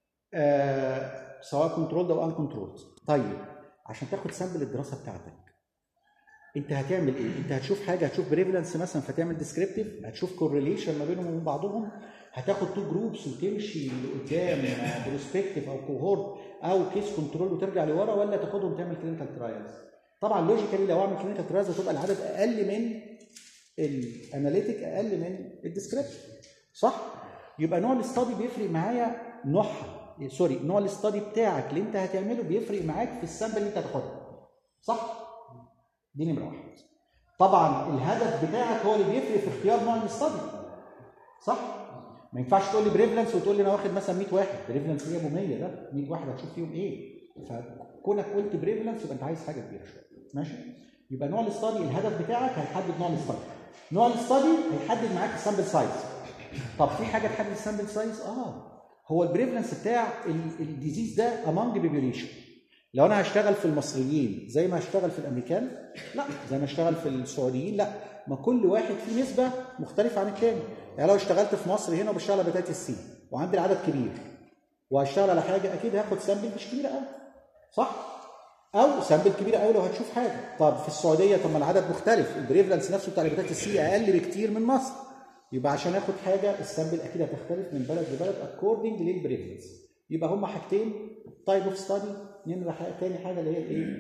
آه سواء كنترول او ان كنترول طيب عشان تاخد سامبل الدراسه بتاعتك انت هتعمل ايه؟ انت هتشوف حاجه هتشوف بريفلنس مثلا فتعمل ديسكريبتيف هتشوف كورليشن ما بينهم وبين بعضهم هتاخد تو جروبس وتمشي لقدام بروسبكتيف او كوهورت او كيس كنترول وترجع لورا ولا تاخدهم تعمل كلينيكال ترايلز طبعا لوجيكالي لو اعمل كلينيكال ترايلز هتبقى العدد اقل من الاناليتيك اقل من الديسكريبتيف صح؟ يبقى نوع الاستادي بيفرق معايا نوعها سوري نوع الاستادي بتاعك اللي انت هتعمله بيفرق معاك في السامبل اللي انت هتاخدها صح؟ دي نمره واحد. طبعا الهدف بتاعك هو اللي بيفرق في اختيار نوع الاستادي. صح؟ ما ينفعش تقول لي بريفلنس وتقول لي انا واخد مثلا 100 واحد، بريفلنس ايه ابو 100 ده؟ 100 واحد هتشوف فيهم ايه؟ فكونك قلت بريفلنس يبقى انت عايز حاجه كبيره شويه. ماشي؟ يبقى نوع الاستادي الهدف بتاعك هيحدد نوع الاستادي. نوع الاستادي هيحدد معاك السامبل سايز. طب في حاجه تحدد السامبل سايز؟ اه هو البريفلنس بتاع الديزيز ده امونج بيبيوليشن. لو انا هشتغل في المصريين زي ما هشتغل في الامريكان لا زي ما اشتغل في السعوديين لا ما كل واحد فيه نسبه مختلفه عن الثاني يعني لو اشتغلت في مصر هنا وبشتغل على بتاعه السي وعندي العدد كبير وهشتغل على حاجه اكيد هاخد سامبل مش كبيره قوي صح او سامبل كبيره قوي لو هتشوف حاجه طب في السعوديه طب ما العدد مختلف البريفلنس نفسه بتاع بتاعه السي اقل بكتير من مصر يبقى عشان اخد حاجه السامبل اكيد هتختلف من بلد لبلد اكوردنج للبريفلنس يبقى هما حاجتين تايب اوف ستادي نمره حاجة تاني حاجه اللي هي الايه؟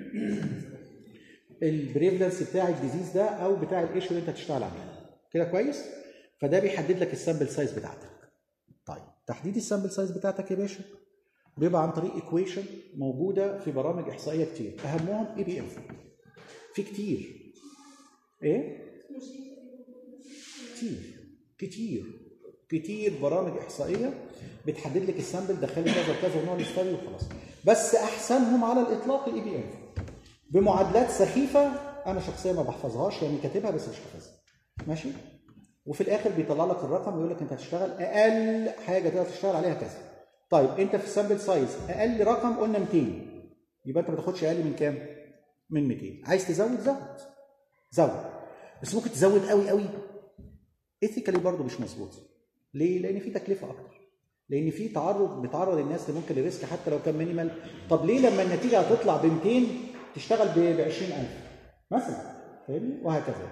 البريفلنس بتاع الديزيز ده او بتاع الايشو اللي انت هتشتغل عليه كده كويس؟ فده بيحدد لك السامبل سايز بتاعتك. طيب تحديد السامبل سايز بتاعتك يا باشا بيبقى عن طريق ايكويشن موجوده في برامج احصائيه كتير اهمهم اي بي ام في كتير ايه؟ كتير كتير كتير برامج احصائيه بتحدد لك السامبل دخلي كذا وكذا ونوع الاستادي وخلاص بس احسنهم على الاطلاق الاي بي ام بمعادلات سخيفه انا شخصيا ما بحفظهاش يعني كاتبها بس مش حافظها ماشي وفي الاخر بيطلع لك الرقم ويقول لك انت هتشتغل اقل حاجه تقدر تشتغل عليها كذا طيب انت في السامبل سايز اقل رقم قلنا 200 يبقى انت ما تاخدش اقل من كام من 200 عايز تزود زود زود بس ممكن تزود قوي قوي ايثيكالي برضه مش مظبوط ليه لان في تكلفه اكتر لان في تعرض بتعرض الناس لممكن الريسك حتى لو كان مينيمال طب ليه لما النتيجه هتطلع ب 200 تشتغل ب 20000 مثلا فاهمني وهكذا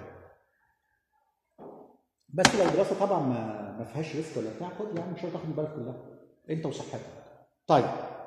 بس لو الدراسه طبعا ما ما فيهاش ريسك ولا بتاع خد يعني مش هتاخد بالك كلها انت وصحتك طيب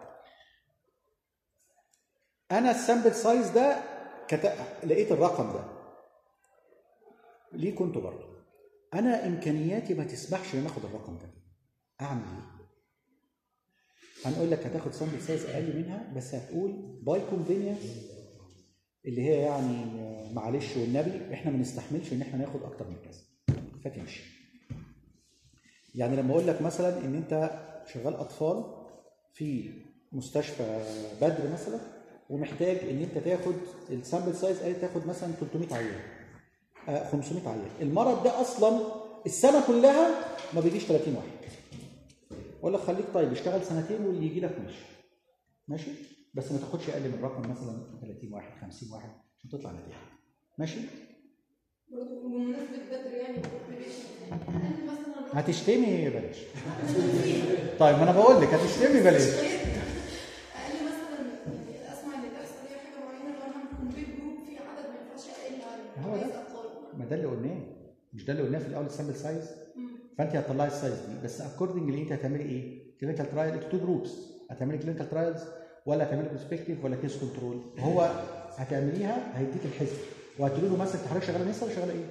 انا السامبل سايز ده كت... لقيت الرقم ده ليه كنت برضه انا امكانياتي ما تسمحش ان اخد الرقم ده اعمل ايه هنقول لك هتاخد سامبل سايز اقل منها بس هتقول باي كونفينينس اللي هي يعني معلش والنبي احنا ما نستحملش ان احنا ناخد اكتر من كذا فتمشي يعني لما اقول لك مثلا ان انت شغال اطفال في مستشفى بدر مثلا ومحتاج ان انت تاخد السامبل سايز قال تاخد مثلا 300 عيان آه 500 عيان المرض ده اصلا السنه كلها ما بيجيش 30 واحد اقول لك خليك طيب اشتغل سنتين واللي يجي لك ماشي ماشي بس ما تاخدش اقل من رقم مثلا 30 واحد 50 واحد عشان تطلع نتيجه ماشي برضه بمناسبة بدر يعني preparation. هل مثلا هتشتمي بلاش طيب ما انا بقول لك هتشتمي بلاش اقل مثلا يعني اسمع ان تحصل هي حاجه معينه لو انا كومبليت جروب في عدد ما ينفعش اقل عليه هو ده. عايز ارقام ما ده اللي قلناه مش ده اللي قلناه في الاول السامبل سايز فانت هتطلعي السايز دي بس اكوردنج انت هتعملي ايه؟ كلينيكال ترايل تو جروبس هتعملي كلينيكال ترايلز ولا هتعملي برسبكتيف ولا كيس كنترول هو هتعمليها هيديك الحسب وهتقولي له مثلا انت حضرتك شغاله نسا ولا شغاله ايه؟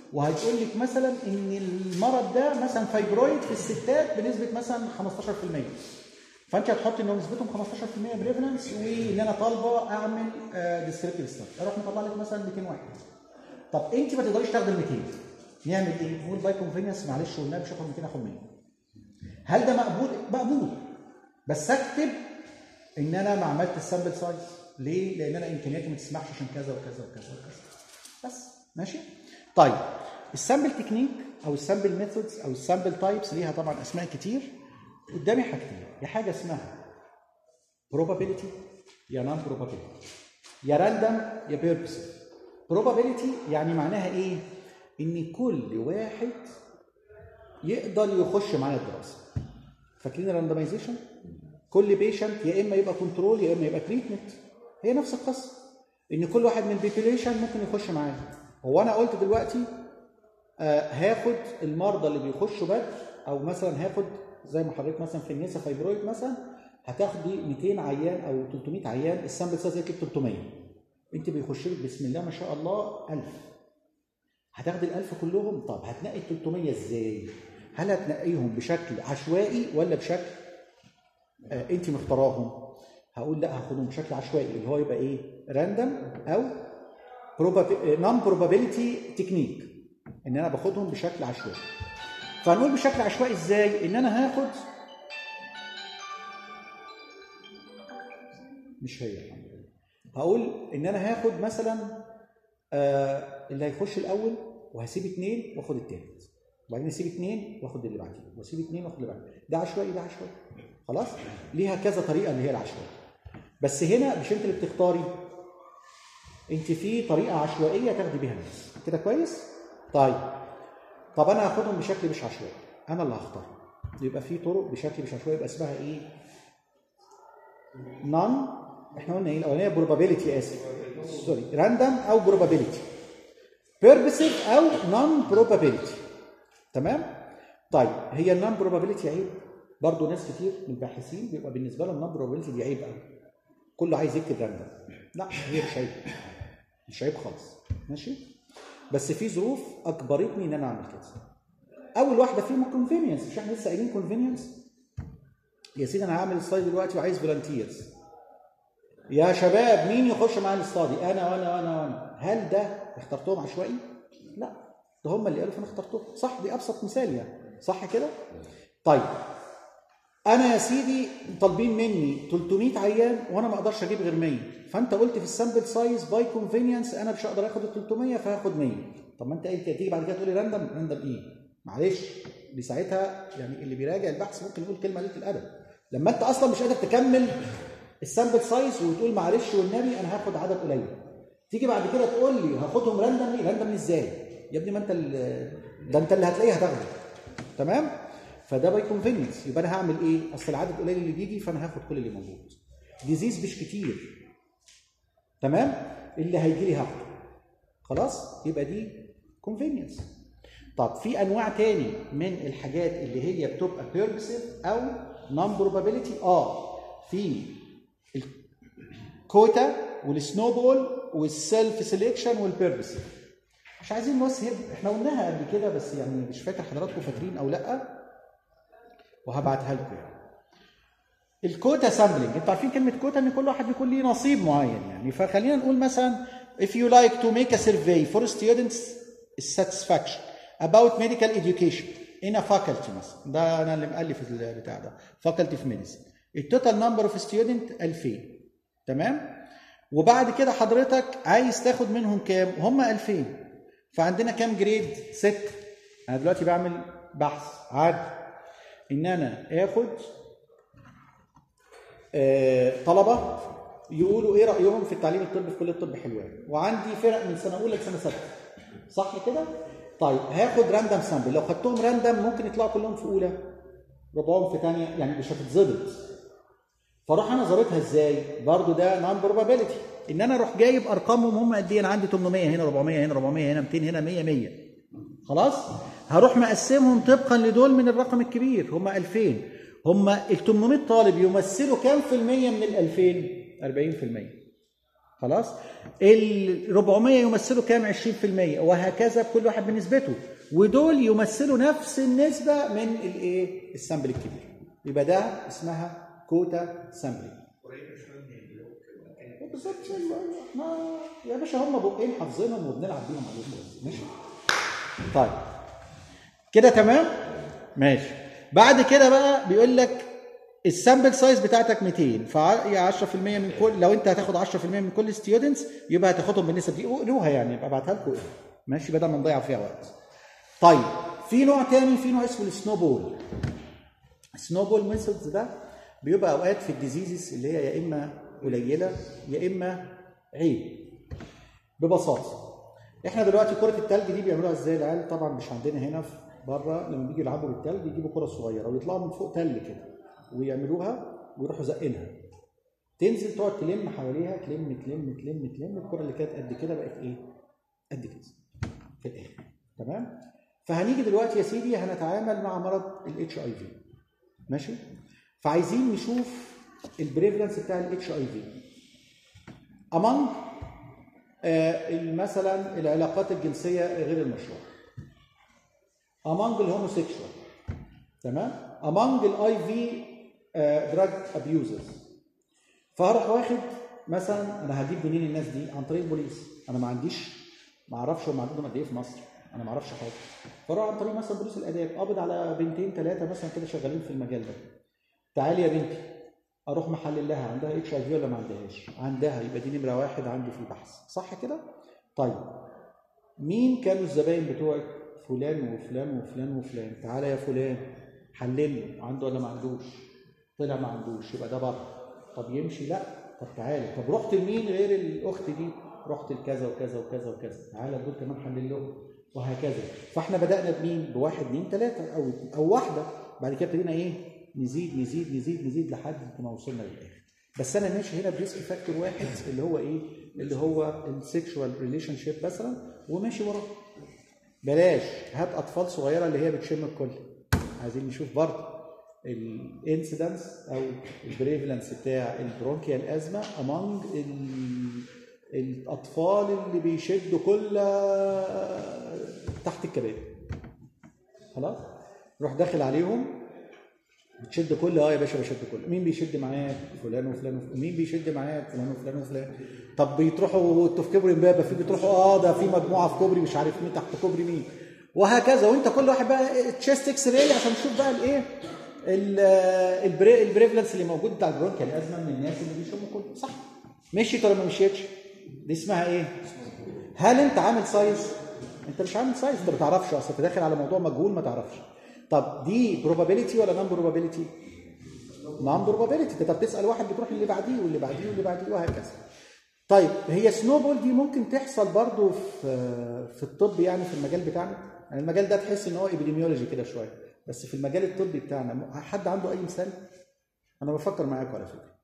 وهتقول لك مثلا ان المرض ده مثلا فايبرويد في الستات بنسبه مثلا 15% فانت هتحط ان نسبتهم 15% بريفرنس وان انا طالبه اعمل ديسكريبتيف ستادي اروح مطلع لك مثلا 200 واحد طب انت ما تقدريش تاخدي ال 200 نعمل ايه؟ نقول باي كونفينينس معلش والنبي مش هاخد 200 اخد 100 هل ده مقبول؟ مقبول بس اكتب ان انا ما عملت السامبل سايز ليه؟ لان انا امكانياتي ما تسمحش عشان كذا وكذا وكذا وكذا بس ماشي؟ طيب السامبل تكنيك او السامبل ميثودز او السامبل تايبس ليها طبعا اسماء كتير قدامي حاجتين يا حاجه اسمها probability يا non probability يا random يا purposive probability يعني معناها ايه؟ ان كل واحد يقدر يخش معايا الدراسه فاكرين الراندمايزيشن؟ كل بيشنت يا اما يبقى كنترول يا اما يبقى تريتمنت هي نفس القصه ان كل واحد من البيبيليشن ممكن يخش معايا هو انا قلت دلوقتي آه هاخد المرضى اللي بيخشوا بدر او مثلا هاخد زي ما حضرتك مثلا في النسا فايبرويد مثلا هتاخدي 200 عيان او 300 عيان السامبل سايز هيكتب 300 انت بيخش لك بسم الله ما شاء الله 1000 هتاخدي ال 1000 كلهم طب هتنقي ال 300 ازاي؟ هل هتنقيهم بشكل عشوائي ولا بشكل آه انت مختاراهم؟ هقول لا هاخدهم بشكل عشوائي اللي هو يبقى ايه؟ راندم او نون بروبابيلتي تكنيك ان انا باخدهم بشكل عشوائي فهنقول بشكل عشوائي ازاي؟ ان انا هاخد مش هي الحمد لله هقول ان انا هاخد مثلا آه اللي هيخش الاول وهسيب اثنين واخد الثالث وبعدين اسيب اثنين واخد اللي بعديه واسيب اثنين واخد اللي بعديه ده عشوائي ده عشوائي خلاص ليها كذا طريقه اللي هي العشوائي بس هنا مش انت اللي بتختاري انت في طريقه عشوائيه تاخدي بيها الناس كده كويس طيب طب انا هاخدهم بشكل مش عشوائي انا اللي هختار يبقى في طرق بشكل مش عشوائي يبقى اسمها ايه نون احنا قلنا ايه الاولانيه بروبابيلتي اسف سوري راندوم او بروبابيلتي بيربسيف او نون بروبابيلتي تمام طيب هي النون بروبابيلتي عيب برضه ناس كتير من الباحثين بيبقى بالنسبه لهم النون بروبابيلتي دي عيب قوي كله عايز يكتب راندوم لا هي مش عيب مش عيب خالص ماشي بس في ظروف اجبرتني ان انا اعمل كده اول واحده فيهم كونفينينس مش احنا لسه قايلين كونفينينس يا سيدي انا هعمل سلايد دلوقتي وعايز فولنتيرز يا شباب مين يخش معايا الاستادي انا وانا وانا وانا هل ده اخترتهم عشوائي لا ده هم اللي قالوا فانا اخترتهم صح دي ابسط مثال يعني صح كده طيب انا يا سيدي طالبين مني 300 عيان وانا ما اقدرش اجيب غير 100 فانت قلت في السامبل سايز باي كونفينينس انا مش هقدر اخد ال 300 فهاخد 100 طب ما انت قلت تيجي بعد كده تقول لي راندم راندم ايه معلش دي ساعتها يعني اللي بيراجع البحث ممكن يقول كلمه قليله الادب لما انت اصلا مش قادر تكمل السامبل سايز وتقول معلش والنبي انا هاخد عدد قليل تيجي بعد كده تقول لي هاخدهم راندم راندم ازاي يا ابني ما انت ده انت اللي هتلاقيه هتاخده تمام فده باي كونفينينس يبقى انا هعمل ايه اصل العدد قليل اللي بيجي فانا هاخد كل اللي موجود ديزيز مش كتير تمام اللي هيجي لي هاخده خلاص يبقى دي كونفينينس طب في انواع تاني من الحاجات اللي هي بتبقى بيربسيف او نون بروبابيلتي اه في الكوتا والسنوبول والسيلف سيلكشن والبيربسيف مش عايزين نسهب احنا قلناها قبل كده بس يعني مش فاكر حضراتكم فاكرين او لا وهبعتها لكم يعني الكوتا سامبلنج انتوا عارفين كلمه كوتا ان كل واحد بيكون ليه نصيب معين يعني فخلينا نقول مثلا if you like to make a survey for students satisfaction about medical education in a faculty مثلا ده انا اللي مؤلف البتاع ده faculty في medicine التوتال نمبر اوف ستودنت 2000 تمام وبعد كده حضرتك عايز تاخد منهم كام هم 2000 فعندنا كام جريد 6 انا دلوقتي بعمل بحث عادي ان انا اخد آه طلبه يقولوا ايه رايهم في التعليم الطبي في كليه الطب حلوان وعندي فرق من سنه اولى لسنه سته صح كده طيب هاخد راندم سامبل لو خدتهم راندم ممكن يطلعوا كلهم في اولى ربعهم في ثانيه يعني مش هتتظبط فاروح انا ظابطها ازاي برضو ده نون بروبابيلتي ان انا اروح جايب ارقامهم هم قد ايه انا عندي 800 هنا 400 هنا 400 هنا 200 هنا 100 100 خلاص هروح مقسمهم طبقا لدول من الرقم الكبير هم 2000 هم ال 800 طالب يمثلوا كام في المية من ال 2000 40% خلاص ال 400 يمثلوا كام 20% وهكذا كل واحد بنسبته ودول يمثلوا نفس النسبه من الايه السامبل الكبير يبقى ده اسمها كوتا سامبلينج بالظبط ما يا باشا هم بقين حافظينهم وبنلعب بيهم عليهم بس ماشي طيب كده تمام ماشي بعد كده بقى بيقول لك السامبل سايز بتاعتك 200 ف 10% من كل لو انت هتاخد 10% من كل ستودنتس يبقى هتاخدهم بالنسبه دي قروها يعني يبقى ابعتها لكم ماشي بدل ما نضيع فيها وقت طيب في نوع تاني في نوع اسمه السنو بول السنو بول ميثودز ده بيبقى اوقات في الديزيزز اللي هي يا اما قليله يا اما عيب ببساطه احنا دلوقتي كره التلج دي بيعملوها ازاي العيال طبعا مش عندنا هنا في بره لما بيجوا يلعبوا بالتلج يجيبوا كره صغيره ويطلعوا من فوق تل كده ويعملوها ويروحوا زقينها تنزل تقعد تلم حواليها تلم تلم تلم تلم الكره اللي كانت قد كده بقت ايه؟ قد كده في الاخر تمام؟ فهنيجي دلوقتي يا سيدي هنتعامل مع مرض الاتش اي في ماشي؟ فعايزين نشوف البريفلنس بتاع الاتش اي في among آه مثلا العلاقات الجنسيه غير المشروعه among الهوموسيكشوال تمام among الاي في دراج ابيوزرز فهروح واخد مثلا انا هجيب منين الناس دي عن طريق البوليس انا ما عنديش ما اعرفش هم عندهم قد ايه في مصر انا ما اعرفش حاجه فاروح عن طريق مثلا بوليس الاداب قابض على بنتين ثلاثه مثلا كده شغالين في المجال ده تعالي يا بنتي اروح محلل لها عندها اتش اي في ولا ما عندهاش عندها يبقى دي نمره واحد عندي في البحث صح كده طيب مين كانوا الزباين بتوعك فلان وفلان وفلان وفلان تعالى يا فلان حلل له عنده ولا ما عندوش طلع ما عندوش يبقى ده بره طب يمشي لا طب تعالى طب رحت لمين غير الاخت دي رحت لكذا وكذا وكذا وكذا تعالى دول كمان حلل لهم وهكذا فاحنا بدانا بمين بواحد اثنين ثلاثه او او واحده بعد كده ابتدينا ايه نزيد نزيد نزيد نزيد لحد ما وصلنا للاخر بس انا ماشي هنا بريسك فاكتور واحد اللي هو ايه اللي هو السكشوال ريليشن شيب مثلا وماشي وراه بلاش هات اطفال صغيره اللي هي بتشم الكل عايزين نشوف برضه الانسيدنس او البريفلنس بتاع البرونكيال ازمه امونج الاطفال اللي بيشدوا كل تحت الكباب خلاص روح داخل عليهم بتشد كل اه يا باشا بشد كل مين بيشد معاك فلان وفلان وفلان مين بيشد معاك فلان وفلان وفلان طب بتروحوا انتوا في كوبري امبابه في بتروحوا اه ده في مجموعه في كوبري مش عارف مين تحت كوبري مين وهكذا وانت كل واحد بقى تشيست اكس راي عشان تشوف بقى الايه البريفلنس اللي موجود بتاع البرونكيال الازمه من الناس اللي بيشموا كله صح مشيت ولا ما مشيتش دي اسمها ايه هل انت عامل سايز انت مش عامل سايز انت ما تعرفش اصل انت داخل على موضوع مجهول ما تعرفش طب دي probability ولا نون probability نون probability انت بتسال واحد بتروح اللي بعديه واللي بعديه واللي بعديه وهكذا طيب هي سنو بول دي ممكن تحصل برضو في في الطب يعني في المجال بتاعنا يعني المجال ده تحس ان هو ابيديميولوجي كده شويه بس في المجال الطبي بتاعنا حد عنده اي مثال انا بفكر معاكم على فكره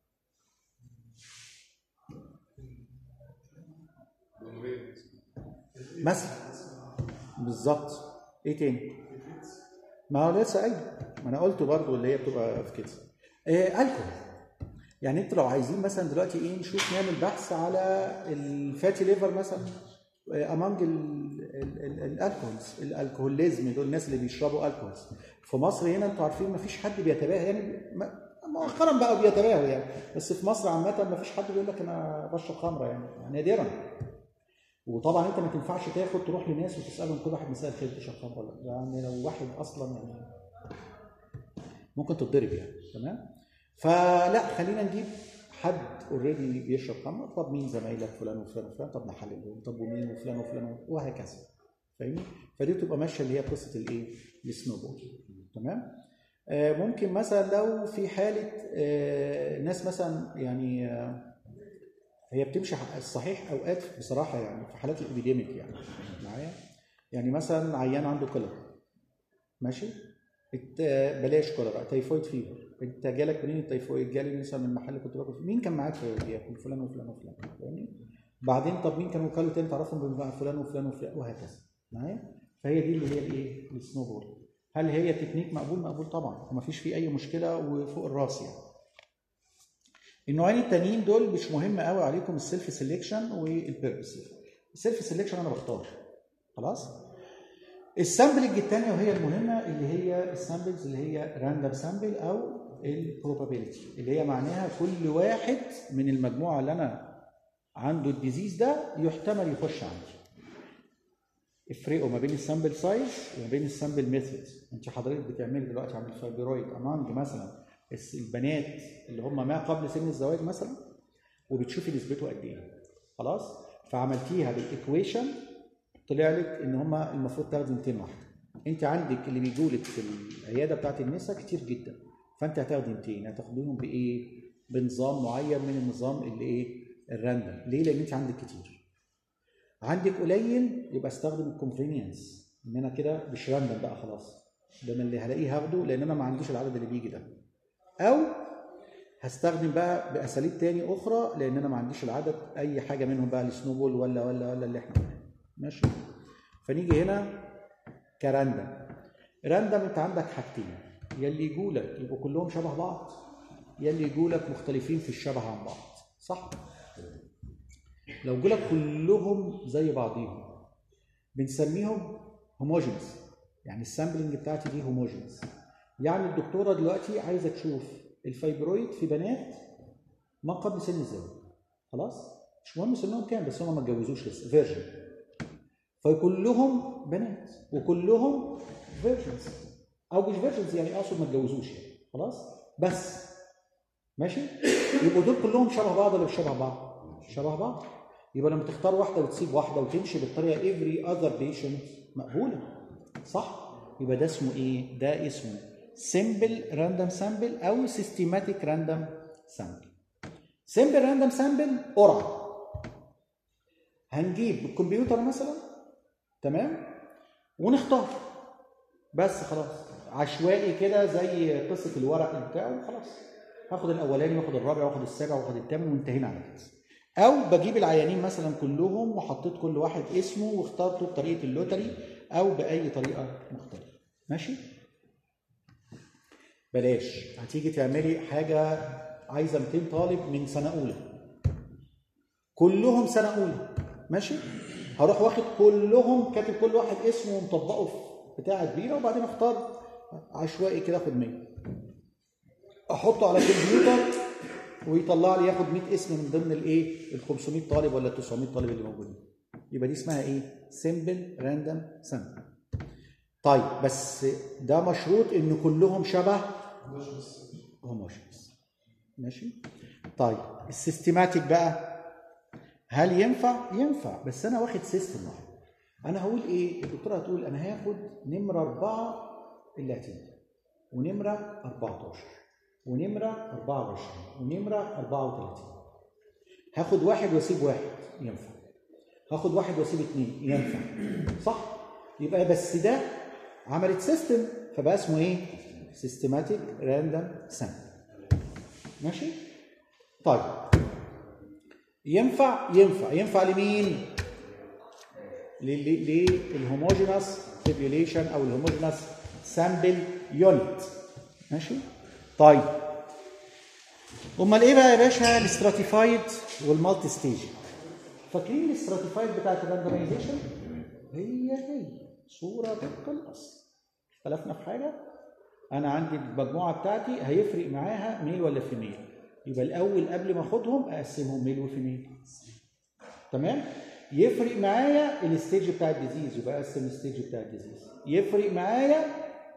مثلا بالظبط ايه تاني ما هو لسه قايل ما انا قلته برضو اللي هي بتبقى في كده إيه الكحول يعني انتوا لو عايزين مثلا دلوقتي ايه نشوف نعمل بحث على الفاتي ليفر مثلا امونج الالكولز الالكوليزم دول الناس اللي بيشربوا الكولز في مصر هنا انتوا عارفين ما فيش حد بيتباهى يعني مؤخرا بقى بيتباهوا يعني بس في مصر عامه ما فيش حد بيقول لك انا بشرب خمره يعني نادرا وطبعا انت ما تنفعش تاخد تروح لناس وتسالهم كل واحد مساء الخير تشرب خمره ولا يعني لو واحد اصلا يعني ممكن تتضرب يعني تمام فلا خلينا نجيب حد اوريدي بيشرب خمر طب مين زمايلك فلان وفلان وفلان طب نحللهم طب ومين وفلان وفلان وهكذا فاهمني فدي بتبقى ماشيه اللي هي قصه الايه السنوبول تمام آه ممكن مثلا لو في حاله آه ناس مثلا يعني آه هي بتمشي الصحيح اوقات بصراحه يعني في حالات الابيديميك يعني معايا يعني مثلا عيان عنده كولر ماشي بلاش كولر تيفويد فيفر انت جالك منين التيفويد جالي مثلا من المحل كنت باكل فيه مين كان معاك بياكل فلان وفلان وفلان فاهمني بعدين طب مين كانوا كانوا تاني تعرفهم فلان وفلان وفلان وهكذا معايا فهي دي اللي هي الايه السنو بول هل هي تكنيك مقبول مقبول طبعا ومفيش فيه اي مشكله وفوق الراس يعني النوعين التانيين دول مش مهم قوي عليكم السيلف سيلكشن والبيربسيف السيلف سيلكشن انا بختار خلاص السامبلنج الثانيه وهي المهمه اللي هي السامبلز اللي هي راندوم سامبل او البروبابيلتي اللي هي معناها كل واحد من المجموعه اللي انا عنده الديزيز ده يحتمل يخش عندي افرقوا ما بين السامبل سايز وما بين السامبل ميثود انت حضرتك بتعملي دلوقتي عن الفايبرويد امانج مثلا الس- البنات اللي هم ما قبل سن الزواج مثلا وبتشوفي نسبته قد ايه خلاص فعملتيها بالايكويشن طلع لك ان هم المفروض تاخدي 200 واحده انت عندك اللي بيجوا لك في العياده بتاعت النساء كتير جدا فانت هتاخدي 200 هتاخديهم بايه بنظام معين من النظام اللي ايه الراندوم ليه لان انت عندك كتير عندك قليل يبقى استخدم الكونفينينس ان انا كده مش راندوم بقى خلاص ده انا اللي هلاقيه هاخده لان انا ما عنديش العدد اللي بيجي ده او هستخدم بقى باساليب تاني اخرى لان انا ما عنديش العدد اي حاجه منهم بقى السنوبول ولا ولا ولا اللي احنا قلناه ماشي فنيجي هنا كراندم راندم انت عندك حاجتين يا اللي يجولك يبقوا كلهم شبه بعض يا اللي يجولك مختلفين في الشبه عن بعض صح لو جولك كلهم زي بعضيهم بنسميهم هوموجينس يعني السامبلنج بتاعتي دي هوموجينس يعني الدكتوره دلوقتي عايزه تشوف الفايبرويد في بنات ما قبل سن الزواج خلاص مش مهم سنهم كام بس هم ما اتجوزوش لسه فيرجن فكلهم بنات وكلهم فيرجنز او مش فيرجنز يعني اقصد ما اتجوزوش يعني خلاص بس ماشي يبقوا دول كلهم شبه بعض ولا مش شبه بعض شبه بعض يبقى لما تختار واحده وتسيب واحده وتمشي بالطريقه every other patient مقبوله صح يبقى ده اسمه ايه ده اسمه simple random sample او systematic random sample simple random sample قرعه هنجيب بالكمبيوتر مثلا تمام ونختار بس خلاص عشوائي كده زي قصه الورق بتاعه خلاص هاخد الاولاني واخد الرابع واخد السابع واخد الثامن وانتهينا على كده او بجيب العيانين مثلا كلهم وحطيت كل واحد اسمه واخترته بطريقه اللوتري او باي طريقه مختلفه ماشي بلاش هتيجي تعملي حاجه عايزه 200 طالب من سنه اولى كلهم سنه اولى ماشي هروح واخد كلهم كاتب كل واحد اسمه ومطبقه في بتاعه كبيره وبعدين اختار عشوائي كده اخد 100 احطه على كمبيوتر ويطلع لي ياخد 100 اسم من ضمن الايه ال 500 طالب ولا 900 طالب اللي موجودين يبقى دي اسمها ايه سيمبل راندوم سامبل طيب بس ده مشروط ان كلهم شبه هوموجينس ماشي طيب السيستماتيك بقى هل ينفع ينفع بس انا واخد سيستم واحد انا هقول ايه الدكتوره هتقول انا هاخد نمره أربعة اللاتيني ونمره 14 ونمره 24 ونمره 34 هاخد واحد واسيب واحد ينفع هاخد واحد واسيب اثنين ينفع صح يبقى بس ده عملت سيستم فبقى اسمه ايه سيستماتيك راندوم سامبل ماشي طيب ينفع ينفع ينفع لمين للهوموجينس فيبيوليشن او الهوموجينس سامبل يونت ماشي طيب امال ايه بقى يا باشا الاستراتيفايد والمالتي ستيج فاكرين الاستراتيفايد بتاعت الراندمايزيشن هي هي صوره طبق الاصل اختلفنا في حاجه انا عندي المجموعه بتاعتي هيفرق معاها ميل ولا فيميل يبقى الاول قبل ما اخدهم اقسمهم ميل وفيميل تمام يفرق معايا الستيج بتاع الديزيز يبقى اقسم الستيج بتاع الديزيز يفرق معايا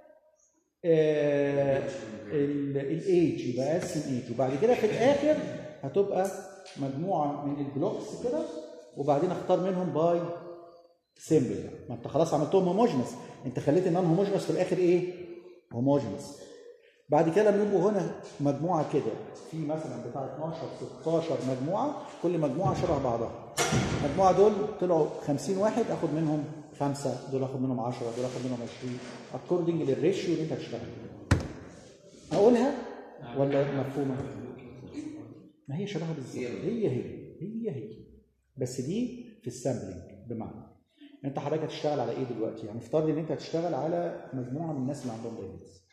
آه الايج يبقى اقسم ايج وبعد كده في الاخر هتبقى مجموعه من البلوكس كده وبعدين اختار منهم باي سيمبل ما انت خلاص عملتهم هوموجينس انت خليت النون هوموجينس في الاخر ايه هوموجينس بعد كده لما يبقوا هنا مجموعه كده في مثلا بتاع 12 16 مجموعه كل مجموعه شبه بعضها المجموعه دول طلعوا 50 واحد اخد منهم خمسه دول اخد منهم 10 دول اخد منهم 20 اكوردنج للريشيو اللي انت هتشتغل اقولها ولا مفهومه؟ ما هي شبهها بالظبط هي هي هي هي بس دي في السامبلنج بمعنى انت حضرتك هتشتغل على ايه دلوقتي؟ يعني افترض ان انت هتشتغل على مجموعه من الناس اللي عندهم دايبيتس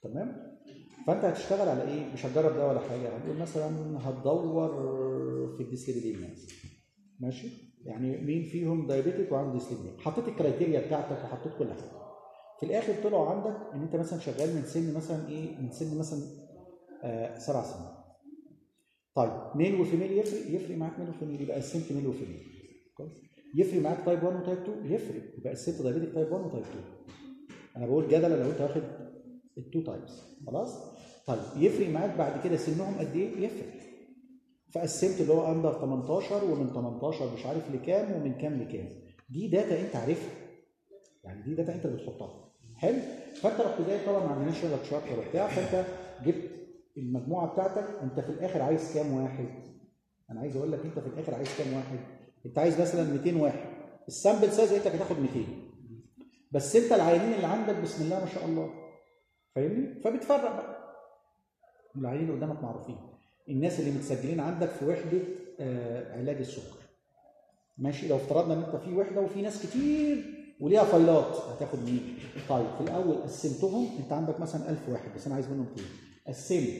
تمام فانت هتشتغل على ايه مش هتجرب ده ولا حاجه هتقول مثلا هتدور في الديسليبيديميا مثلا ماشي يعني مين فيهم دايابيتك وعنده ديسليبيديميا حطيت الكرايتيريا بتاعتك وحطيت كل حاجه في الاخر طلعوا عندك ان انت مثلا شغال من سن مثلا ايه من سن مثلا آه سبع سنين طيب ميل وفيميل يفرق يفرق معاك ميل وفيميل يبقى قسمت ميل وفيميل كويس يفرق معاك تايب 1 وتايب 2 يفرق يبقى قسمت دايابيتك تايب 1 وتايب 2 انا بقول جدلا لو انت واخد التو تايبس خلاص طيب يفرق معاك بعد كده سنهم قد ايه يفرق فقسمت اللي هو اندر 18 ومن 18 مش عارف لكام ومن كام لكام دي داتا انت عارفها يعني دي داتا انت اللي بتحطها حلو فانت رحت جاي طبعا ما عندناش ولا تشارت ولا بتاع فانت جبت المجموعه بتاعتك انت في الاخر عايز كام واحد انا عايز اقول لك انت في الاخر عايز كام واحد انت عايز مثلا 200 واحد السامبل سايز انت هتاخد 200 بس انت العيانين اللي عندك بسم الله ما شاء الله فاهمني فبتفرق بقى العيانين اللي قدامك معروفين الناس اللي متسجلين عندك في وحده آه علاج السكر ماشي لو افترضنا ان انت في وحده وفي ناس كتير وليها فايلات هتاخد مين طيب في الاول قسمتهم انت عندك مثلا 1000 واحد بس انا عايز منهم 200 قسمت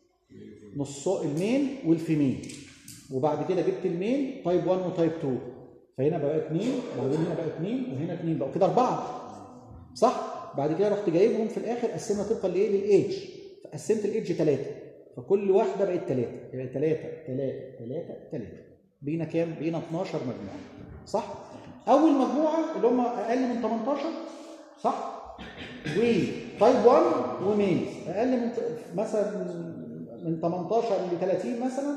نص المين والفيمين وبعد كده جبت المين تايب 1 وتايب 2 فهنا بقى 2 وبعدين هنا بقى 2 وهنا 2 بقوا كده اربعه صح بعد كده رحت جايبهم في الاخر قسمنا طبقا لايه للايدج فقسمت الايدج ثلاثه فكل واحده بقت ثلاثه يبقى ثلاثه ثلاثه ثلاثه ثلاثه بينا كام؟ بينا 12 مجموعه صح؟ اول مجموعه اللي هم اقل من 18 صح؟ وتايب 1 وميز اقل من مثلا من 18 ل 30 مثلا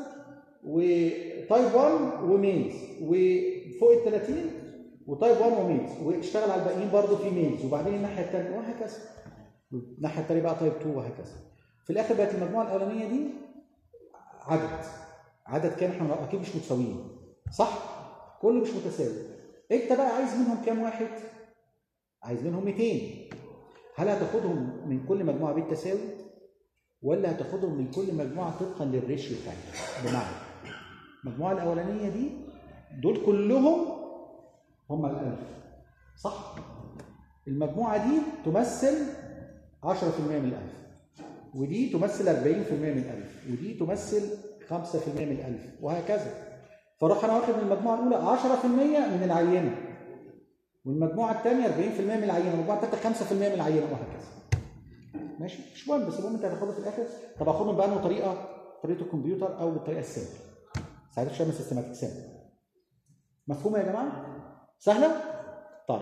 وتايب 1 وميز وفوق ال 30 وتايب 1 وميز واشتغل على الباقيين برضه في ميز وبعدين الناحيه الثانيه وهكذا الناحيه الثانيه بقى تايب 2 وهكذا في الاخر بقت المجموعه الاولانيه دي عدد عدد كام احنا اكيد مش متساويين صح كله مش متساوي انت بقى عايز منهم كام واحد عايز منهم 200 هل هتاخدهم من كل مجموعه بالتساوي ولا هتاخدهم من كل مجموعه طبقا للريشيو بتاعتها بمعنى المجموعه الاولانيه دي دول كلهم هم الألف صح المجموعه دي تمثل 10% من الألف ودي تمثل 40% من الألف ودي تمثل 5% من الألف وهكذا فاروح انا واخد من المجموعه الاولى 10% من العينه والمجموعه الثانيه 40% من العينه والمجموعه الثالثه 5% من العينه وهكذا ماشي مش مهم بس المهم انت هتاخدها في الاخر طب اخدهم بانه طريقه طريقه الكمبيوتر او بالطريقه السيمبل ساعتها مش هعمل سيستماتيك سيمبل مفهومه يا جماعه سهله طيب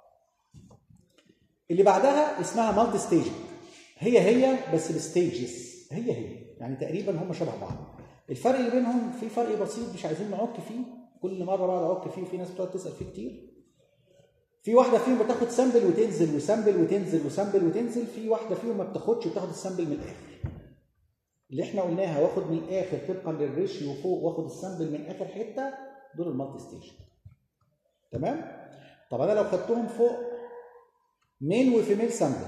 اللي بعدها اسمها مالتي ستيج هي هي بس الستيجز هي هي يعني تقريبا هم شبه بعض الفرق اللي بينهم في فرق بسيط مش عايزين نعك فيه كل مره بقعد اعك فيه وفي ناس بتقعد تسال فيه كتير في واحده فيهم بتاخد سامبل وتنزل وسامبل وتنزل وسامبل وتنزل في واحده فيهم ما بتاخدش وتاخد السامبل من الاخر اللي احنا قلناها واخد من الاخر طبقا للريشيو فوق واخد السامبل من اخر حته دول المالتي ستيج تمام طب انا لو خدتهم فوق مين وفيميل سامبل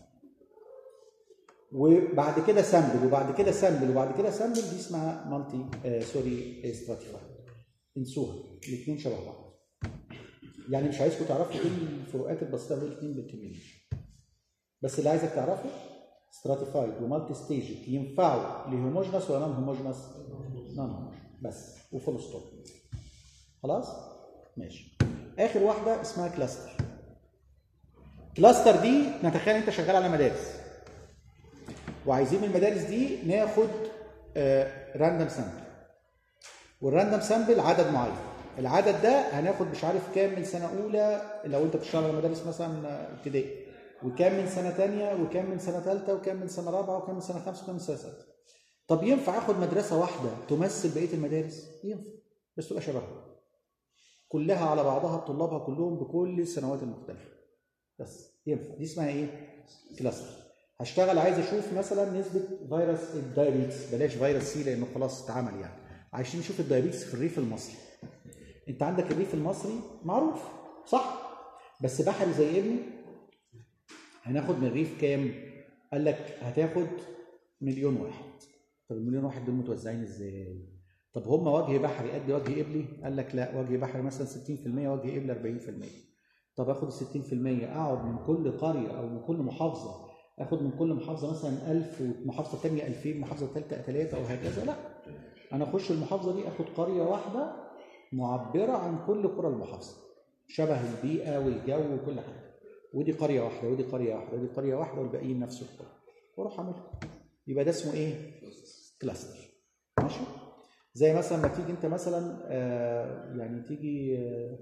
وبعد كده سامبل وبعد كده سامبل وبعد كده سامبل دي اسمها مالتي آه سوري ستراتيفاي انسوها الاثنين شبه بعض يعني مش عايزكم تعرفوا ايه الفروقات البسيطه بين الاثنين بالتمييز بس اللي عايزك تعرفه ستراتيفايد ومالتي ستيج ينفعوا لهوموجنس ولا نون هوموجنس؟ نون هوموجنس بس وفول ستوب خلاص؟ ماشي اخر واحده اسمها كلاستر كلاستر دي نتخيل انت شغال على مدارس وعايزين من المدارس دي ناخد راندوم سامبل والراندوم سامبل عدد معين العدد ده هناخد مش عارف كام من سنه اولى لو انت بتشتغل على مدارس مثلا ابتدائي وكام من سنه ثانيه وكام من سنه ثالثه وكام من سنه رابعه وكام من سنه خمسه وكام من سنه سته طب ينفع اخد مدرسه واحده تمثل بقيه المدارس ينفع بس تبقى شبهها كلها على بعضها بطلابها كلهم بكل السنوات المختلفه بس ينفع دي اسمها ايه كلاستر هشتغل عايز اشوف مثلا نسبه فيروس الدايابيتس بلاش فيروس سي لانه خلاص اتعمل يعني عايزين نشوف الدايابيتس في الريف المصري انت عندك الريف المصري معروف صح بس بحري زي ابني هناخد من الريف كام قال لك هتاخد مليون واحد طب المليون واحد دول متوزعين ازاي طب هم وجه بحري قد وجه قبلي قال لك لا وجه بحري مثلا 60% وجه قبلي 40% طب اخد ال 60% اقعد من كل قريه او من كل محافظه اخد من كل محافظه مثلا 1000 ومحافظه ثانيه 2000 محافظه ثالثه 3 وهكذا لا انا اخش المحافظه دي اخد قريه واحده معبره عن كل قرى المحافظه شبه البيئه والجو وكل حاجه ودي قريه واحده ودي قريه واحده ودي قريه واحده والباقيين نفس القرى واروح اعملها يبقى ده اسمه ايه كلاستر ماشي زي مثلا ما تيجي انت مثلا آه يعني تيجي آه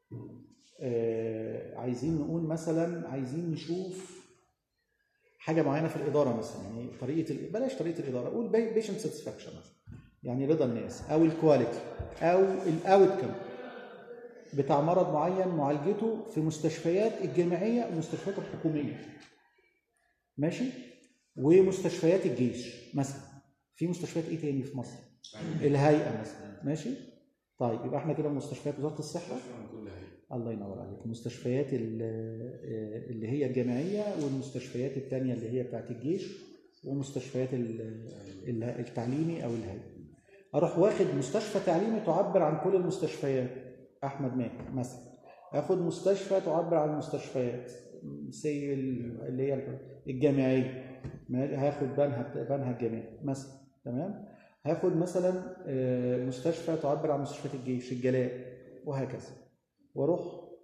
آه عايزين نقول مثلا عايزين نشوف حاجه معينه في الاداره مثلا يعني طريقه ال- بلاش طريقه الاداره قول بيشنت ساتسفاكشن مثلا يعني رضا الناس او الكواليتي او الاوت بتاع مرض معين معالجته في مستشفيات الجامعيه والمستشفيات الحكوميه ماشي ومستشفيات الجيش مثلا في مستشفيات ايه تاني في مصر الهيئه مثلا ماشي طيب يبقى احنا كده مستشفيات وزاره الصحه الله ينور عليك المستشفيات ال- آه، اللي هي الجامعيه والمستشفيات الثانيه اللي هي بتاعت الجيش ومستشفيات ال- ال- التعليمي او الهيئه اروح واخد مستشفى تعليمي تعبر عن كل المستشفيات احمد ماهر مثلا اخد مستشفى تعبر عن المستشفيات سي ال- اللي هي الجامعيه ما- هاخد بنها بنها الجامعي مثلا تمام هاخد مثلا آه، مستشفى تعبر عن مستشفيات الجيش الجلاء وهكذا واروح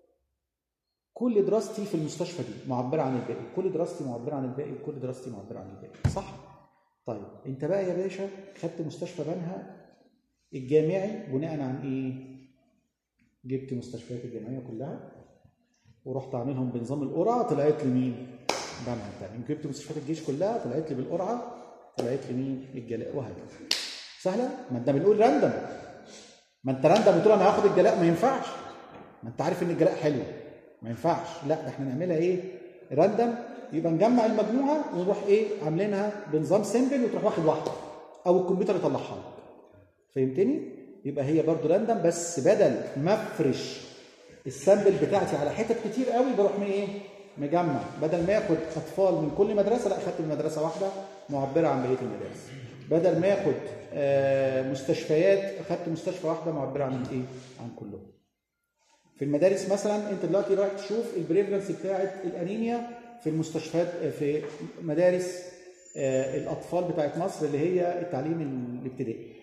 كل دراستي في المستشفى دي معبره عن الباقي كل دراستي معبره عن الباقي وكل دراستي معبره عن الباقي صح طيب انت بقى يا باشا خدت مستشفى بنها الجامعي بناء عن ايه جبت مستشفيات الجامعيه كلها ورحت عاملهم بنظام القرعه طلعت لي مين بنها التاني جبت مستشفيات الجيش كلها طلعت لي بالقرعه طلعت لي مين الجلاء وهكذا سهله ما انت بنقول راندم ما انت راندم بتقول انا هاخد الجلاء ما ينفعش ما انت عارف ان الجلاء حلو ما ينفعش لا ده احنا نعملها ايه راندم يبقى نجمع المجموعه ونروح ايه عاملينها بنظام سيمبل وتروح واخد واحده او الكمبيوتر يطلعها لك فهمتني يبقى هي برضو راندم بس بدل ما افرش السامبل بتاعتي على حتت كتير قوي بروح من ايه مجمع بدل ما ياخد اطفال من كل مدرسه لا اخدت من مدرسه واحده معبره عن بقيه المدارس بدل ما ياخد آه، مستشفيات اخدت مستشفى واحده معبره عن ايه عن كلهم في المدارس مثلا انت دلوقتي رايح تشوف البريفرنس بتاعت الانيميا في المستشفيات في مدارس آه، الاطفال بتاعت مصر اللي هي التعليم الابتدائي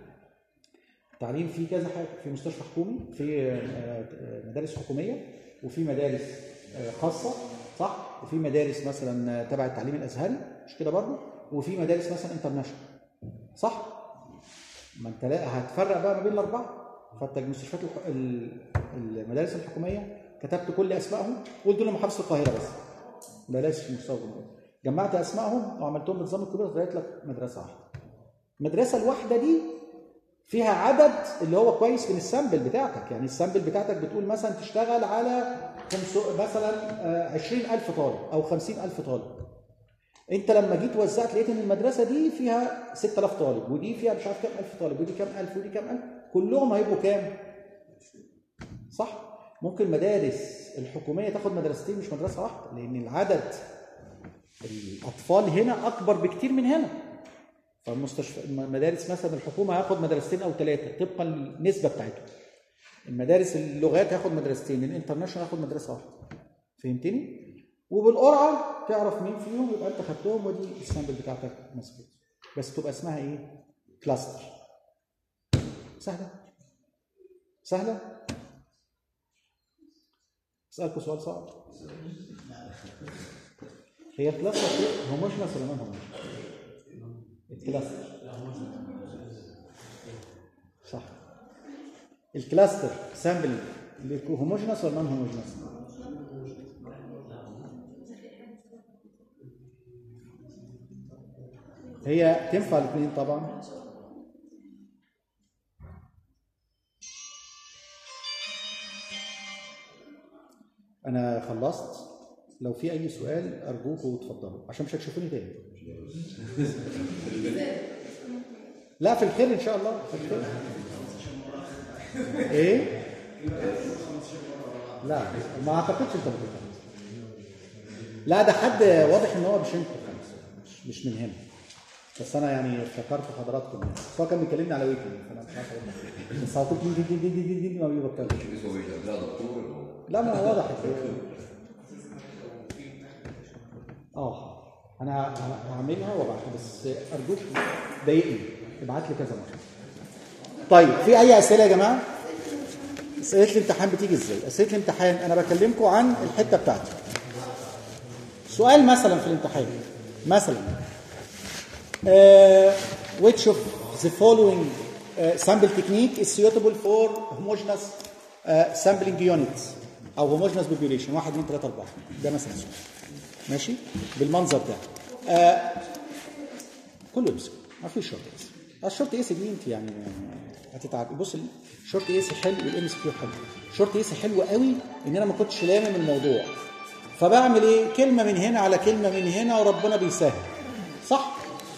التعليم فيه كذا حاجه في مستشفى حكومي في آه، آه، مدارس حكوميه وفي مدارس آه، خاصه صح وفي مدارس مثلا تبع التعليم الازهري مش كده برضه وفي مدارس مثلا انترناشونال صح ما انت لا هتفرق بقى ما بين الاربعه فانت المستشفيات الح... ال- المدارس الحكوميه كتبت كل اسمائهم قلت لهم محافظه القاهره بس بلاش مستوى الجمهورية. جمعت اسمائهم وعملتهم بنظام الكمبيوتر طلعت لك مدرسه واحده المدرسه الواحده دي فيها عدد اللي هو كويس من السامبل بتاعتك يعني السامبل بتاعتك بتقول مثلا تشتغل على خمسو- مثلا آه، 20000 طالب او 50000 طالب انت لما جيت وزعت لقيت ان المدرسه دي فيها 6000 طالب ودي فيها مش عارف كام الف طالب ودي كام الف ودي كام الف كلهم هيبقوا كام صح ممكن مدارس الحكوميه تاخد مدرستين مش مدرسه واحده لان العدد الاطفال هنا اكبر بكتير من هنا فالمستشفى المدارس مثلا الحكومه هياخد مدرستين او ثلاثه طبقا للنسبه بتاعتهم المدارس اللغات هياخد مدرستين الانترناشونال هياخد مدرسه واحده فهمتني وبالقرعه تعرف مين فيهم يبقى انت خدتهم ودي السامبل بتاعتك مظبوط بس تبقى اسمها ايه كلاستر سهله سهله اسالكم سؤال صعب هي الكلاستر هوموجنس ولا نون هوموجنس الكلاستر صح الكلاستر سامبل هوموجنس ولا نون هوموجنس هي تنفع الاثنين طبعا انا خلصت لو في اي سؤال ارجوكم تفضلوا عشان مش هتشوفوني تاني لا في الخير ان شاء الله في الخير ايه لا ما اعتقدش انت بتفهم لا ده حد واضح ان هو مش انت خالص مش مش من هنا بس انا يعني افتكرت حضراتكم يعني بس هو كان بيكلمني على ويكي فانا مش عارف اقول لك. بس على طول دي دي دي دي دي دي ما بيبطلش لا ما هو واضح اه انا ه- هعملها وابعتها بس ارجوك ضايقني ابعت لي كذا مره طيب في اي اسئله يا جماعه اسئله الامتحان بتيجي ازاي اسئله الامتحان انا بكلمكم عن الحته بتاعتي سؤال مثلا في الامتحان مثلا uh, which of the following uh, sample technique is suitable for homogeneous uh, sampling units او homogeneous population 1 2 3 4 ده مثلا سؤال ماشي بالمنظر ده آه كله يمسك ما فيش شورت ايس الشورت ايس دي انت يعني هتتعب بص الشورت ايس حلو والام اس كيو حلو الشورت ايس حلو قوي ان انا ما كنتش لامم الموضوع فبعمل ايه كلمه من هنا على كلمه من هنا وربنا بيسهل صح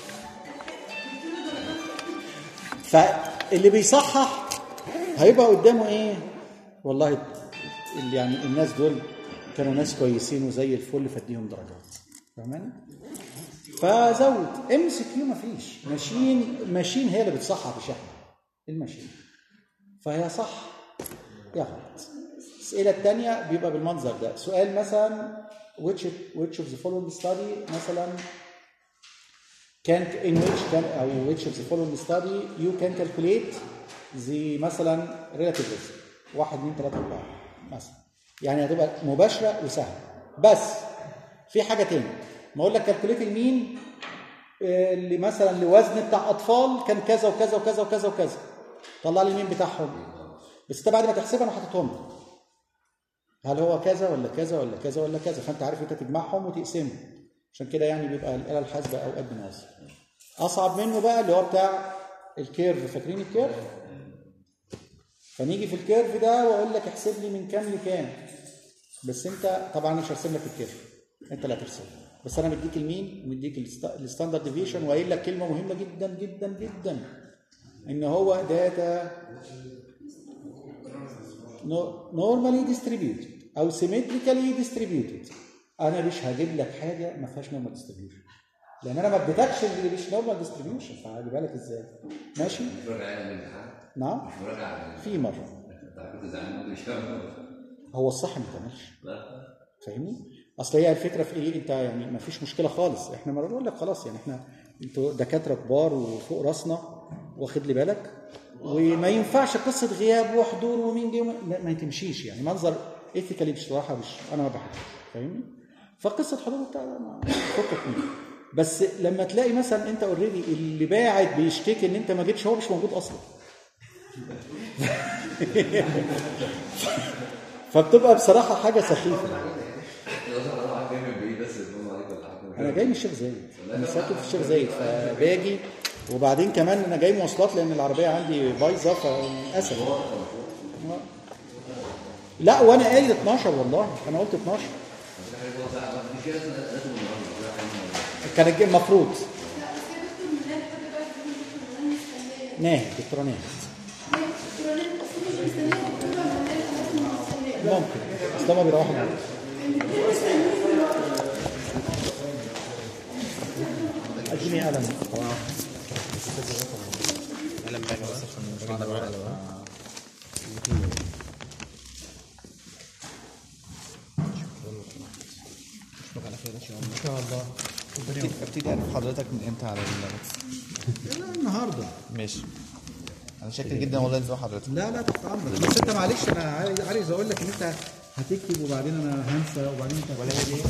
فاللي بيصحح هيبقى قدامه ايه والله اللي يعني الناس دول كانوا ناس كويسين وزي الفل فاديهم درجات فاهماني فزود ام سي كيو مفيش ماشين ماشين هي اللي بتصحح مش احنا الماشين فهي صح يا غلط الاسئله الثانيه بيبقى بالمنظر ده سؤال مثلا which which of the following study مثلا can in which can او which of the following study you can calculate the مثلا relative risk 1 2 3 4 مثلا يعني هتبقى مباشره وسهله بس في حاجه تاني ما اقول لك كالكوليت المين آه، اللي مثلا لوزن بتاع اطفال كان كذا وكذا وكذا وكذا وكذا طلع لي المين بتاعهم بس انت بعد ما تحسبها انا حاططهم لك. هل هو كذا ولا كذا ولا كذا ولا كذا فانت عارف انت تجمعهم وتقسمهم عشان كده يعني بيبقى الاله الحاسبه اوقات بنوصل اصعب منه بقى اللي هو بتاع الكيرف فاكرين الكيرف فنيجي في الكيرف ده واقول لك احسب لي من كام لكام بس انت طبعا مش هرسم لك الكيرف انت اللي هترسمه بس انا مديك المين ومديك الست- الستاندرد ديفيشن وقايل لك كلمه مهمه جدا جدا جدا ان هو داتا نورمالي ديستريبيوتد او سيمتريكالي ديستريبيوتد انا مش هجيب لك حاجه ما فيهاش نورمال ديستريبيوشن لان انا ما اديتكش اللي مش نورمال ديستريبيوشن فهجيبها لك ازاي ماشي نعم في مره هو الصح ما تعملش فاهمني اصل هي الفكره في ايه انت يعني ما فيش مشكله خالص احنا ما بقول لك خلاص يعني احنا انتوا دكاتره كبار وفوق راسنا واخد لي بالك وما ينفعش قصه غياب وحضور ومين جه ومين- ما, ما تمشيش يعني منظر ايثيكالي بصراحه مش انا ما بحبش فاهمني فقصه حضور بتاع ده ما فكك منه بس لما تلاقي مثلا انت اوريدي اللي باعت بيشتكي ان انت ما جيتش هو مش موجود اصلا فبتبقى بصراحه حاجه سخيفه انا جاي من الشيخ زايد انا ساكن في الشيخ زايد فباجي وبعدين كمان انا جاي مواصلات لان العربيه عندي بايظه فللاسف لا وانا قايل 12 والله انا قلت 12 كان الج- المفروض ناهد دكتوره ناهد ممكن اصل هما بيروحوا معايا. اديني قلم ابتدي اعرف حضرتك من امتى على ال لا النهارده ماشي انا شاكر جدا والله لزوم حضرتك لا لا تحت امرك بس انت معلش انا عايز عايز اقول لك ان انت هتكتب وبعدين انا هنسى وبعدين انت ولا هي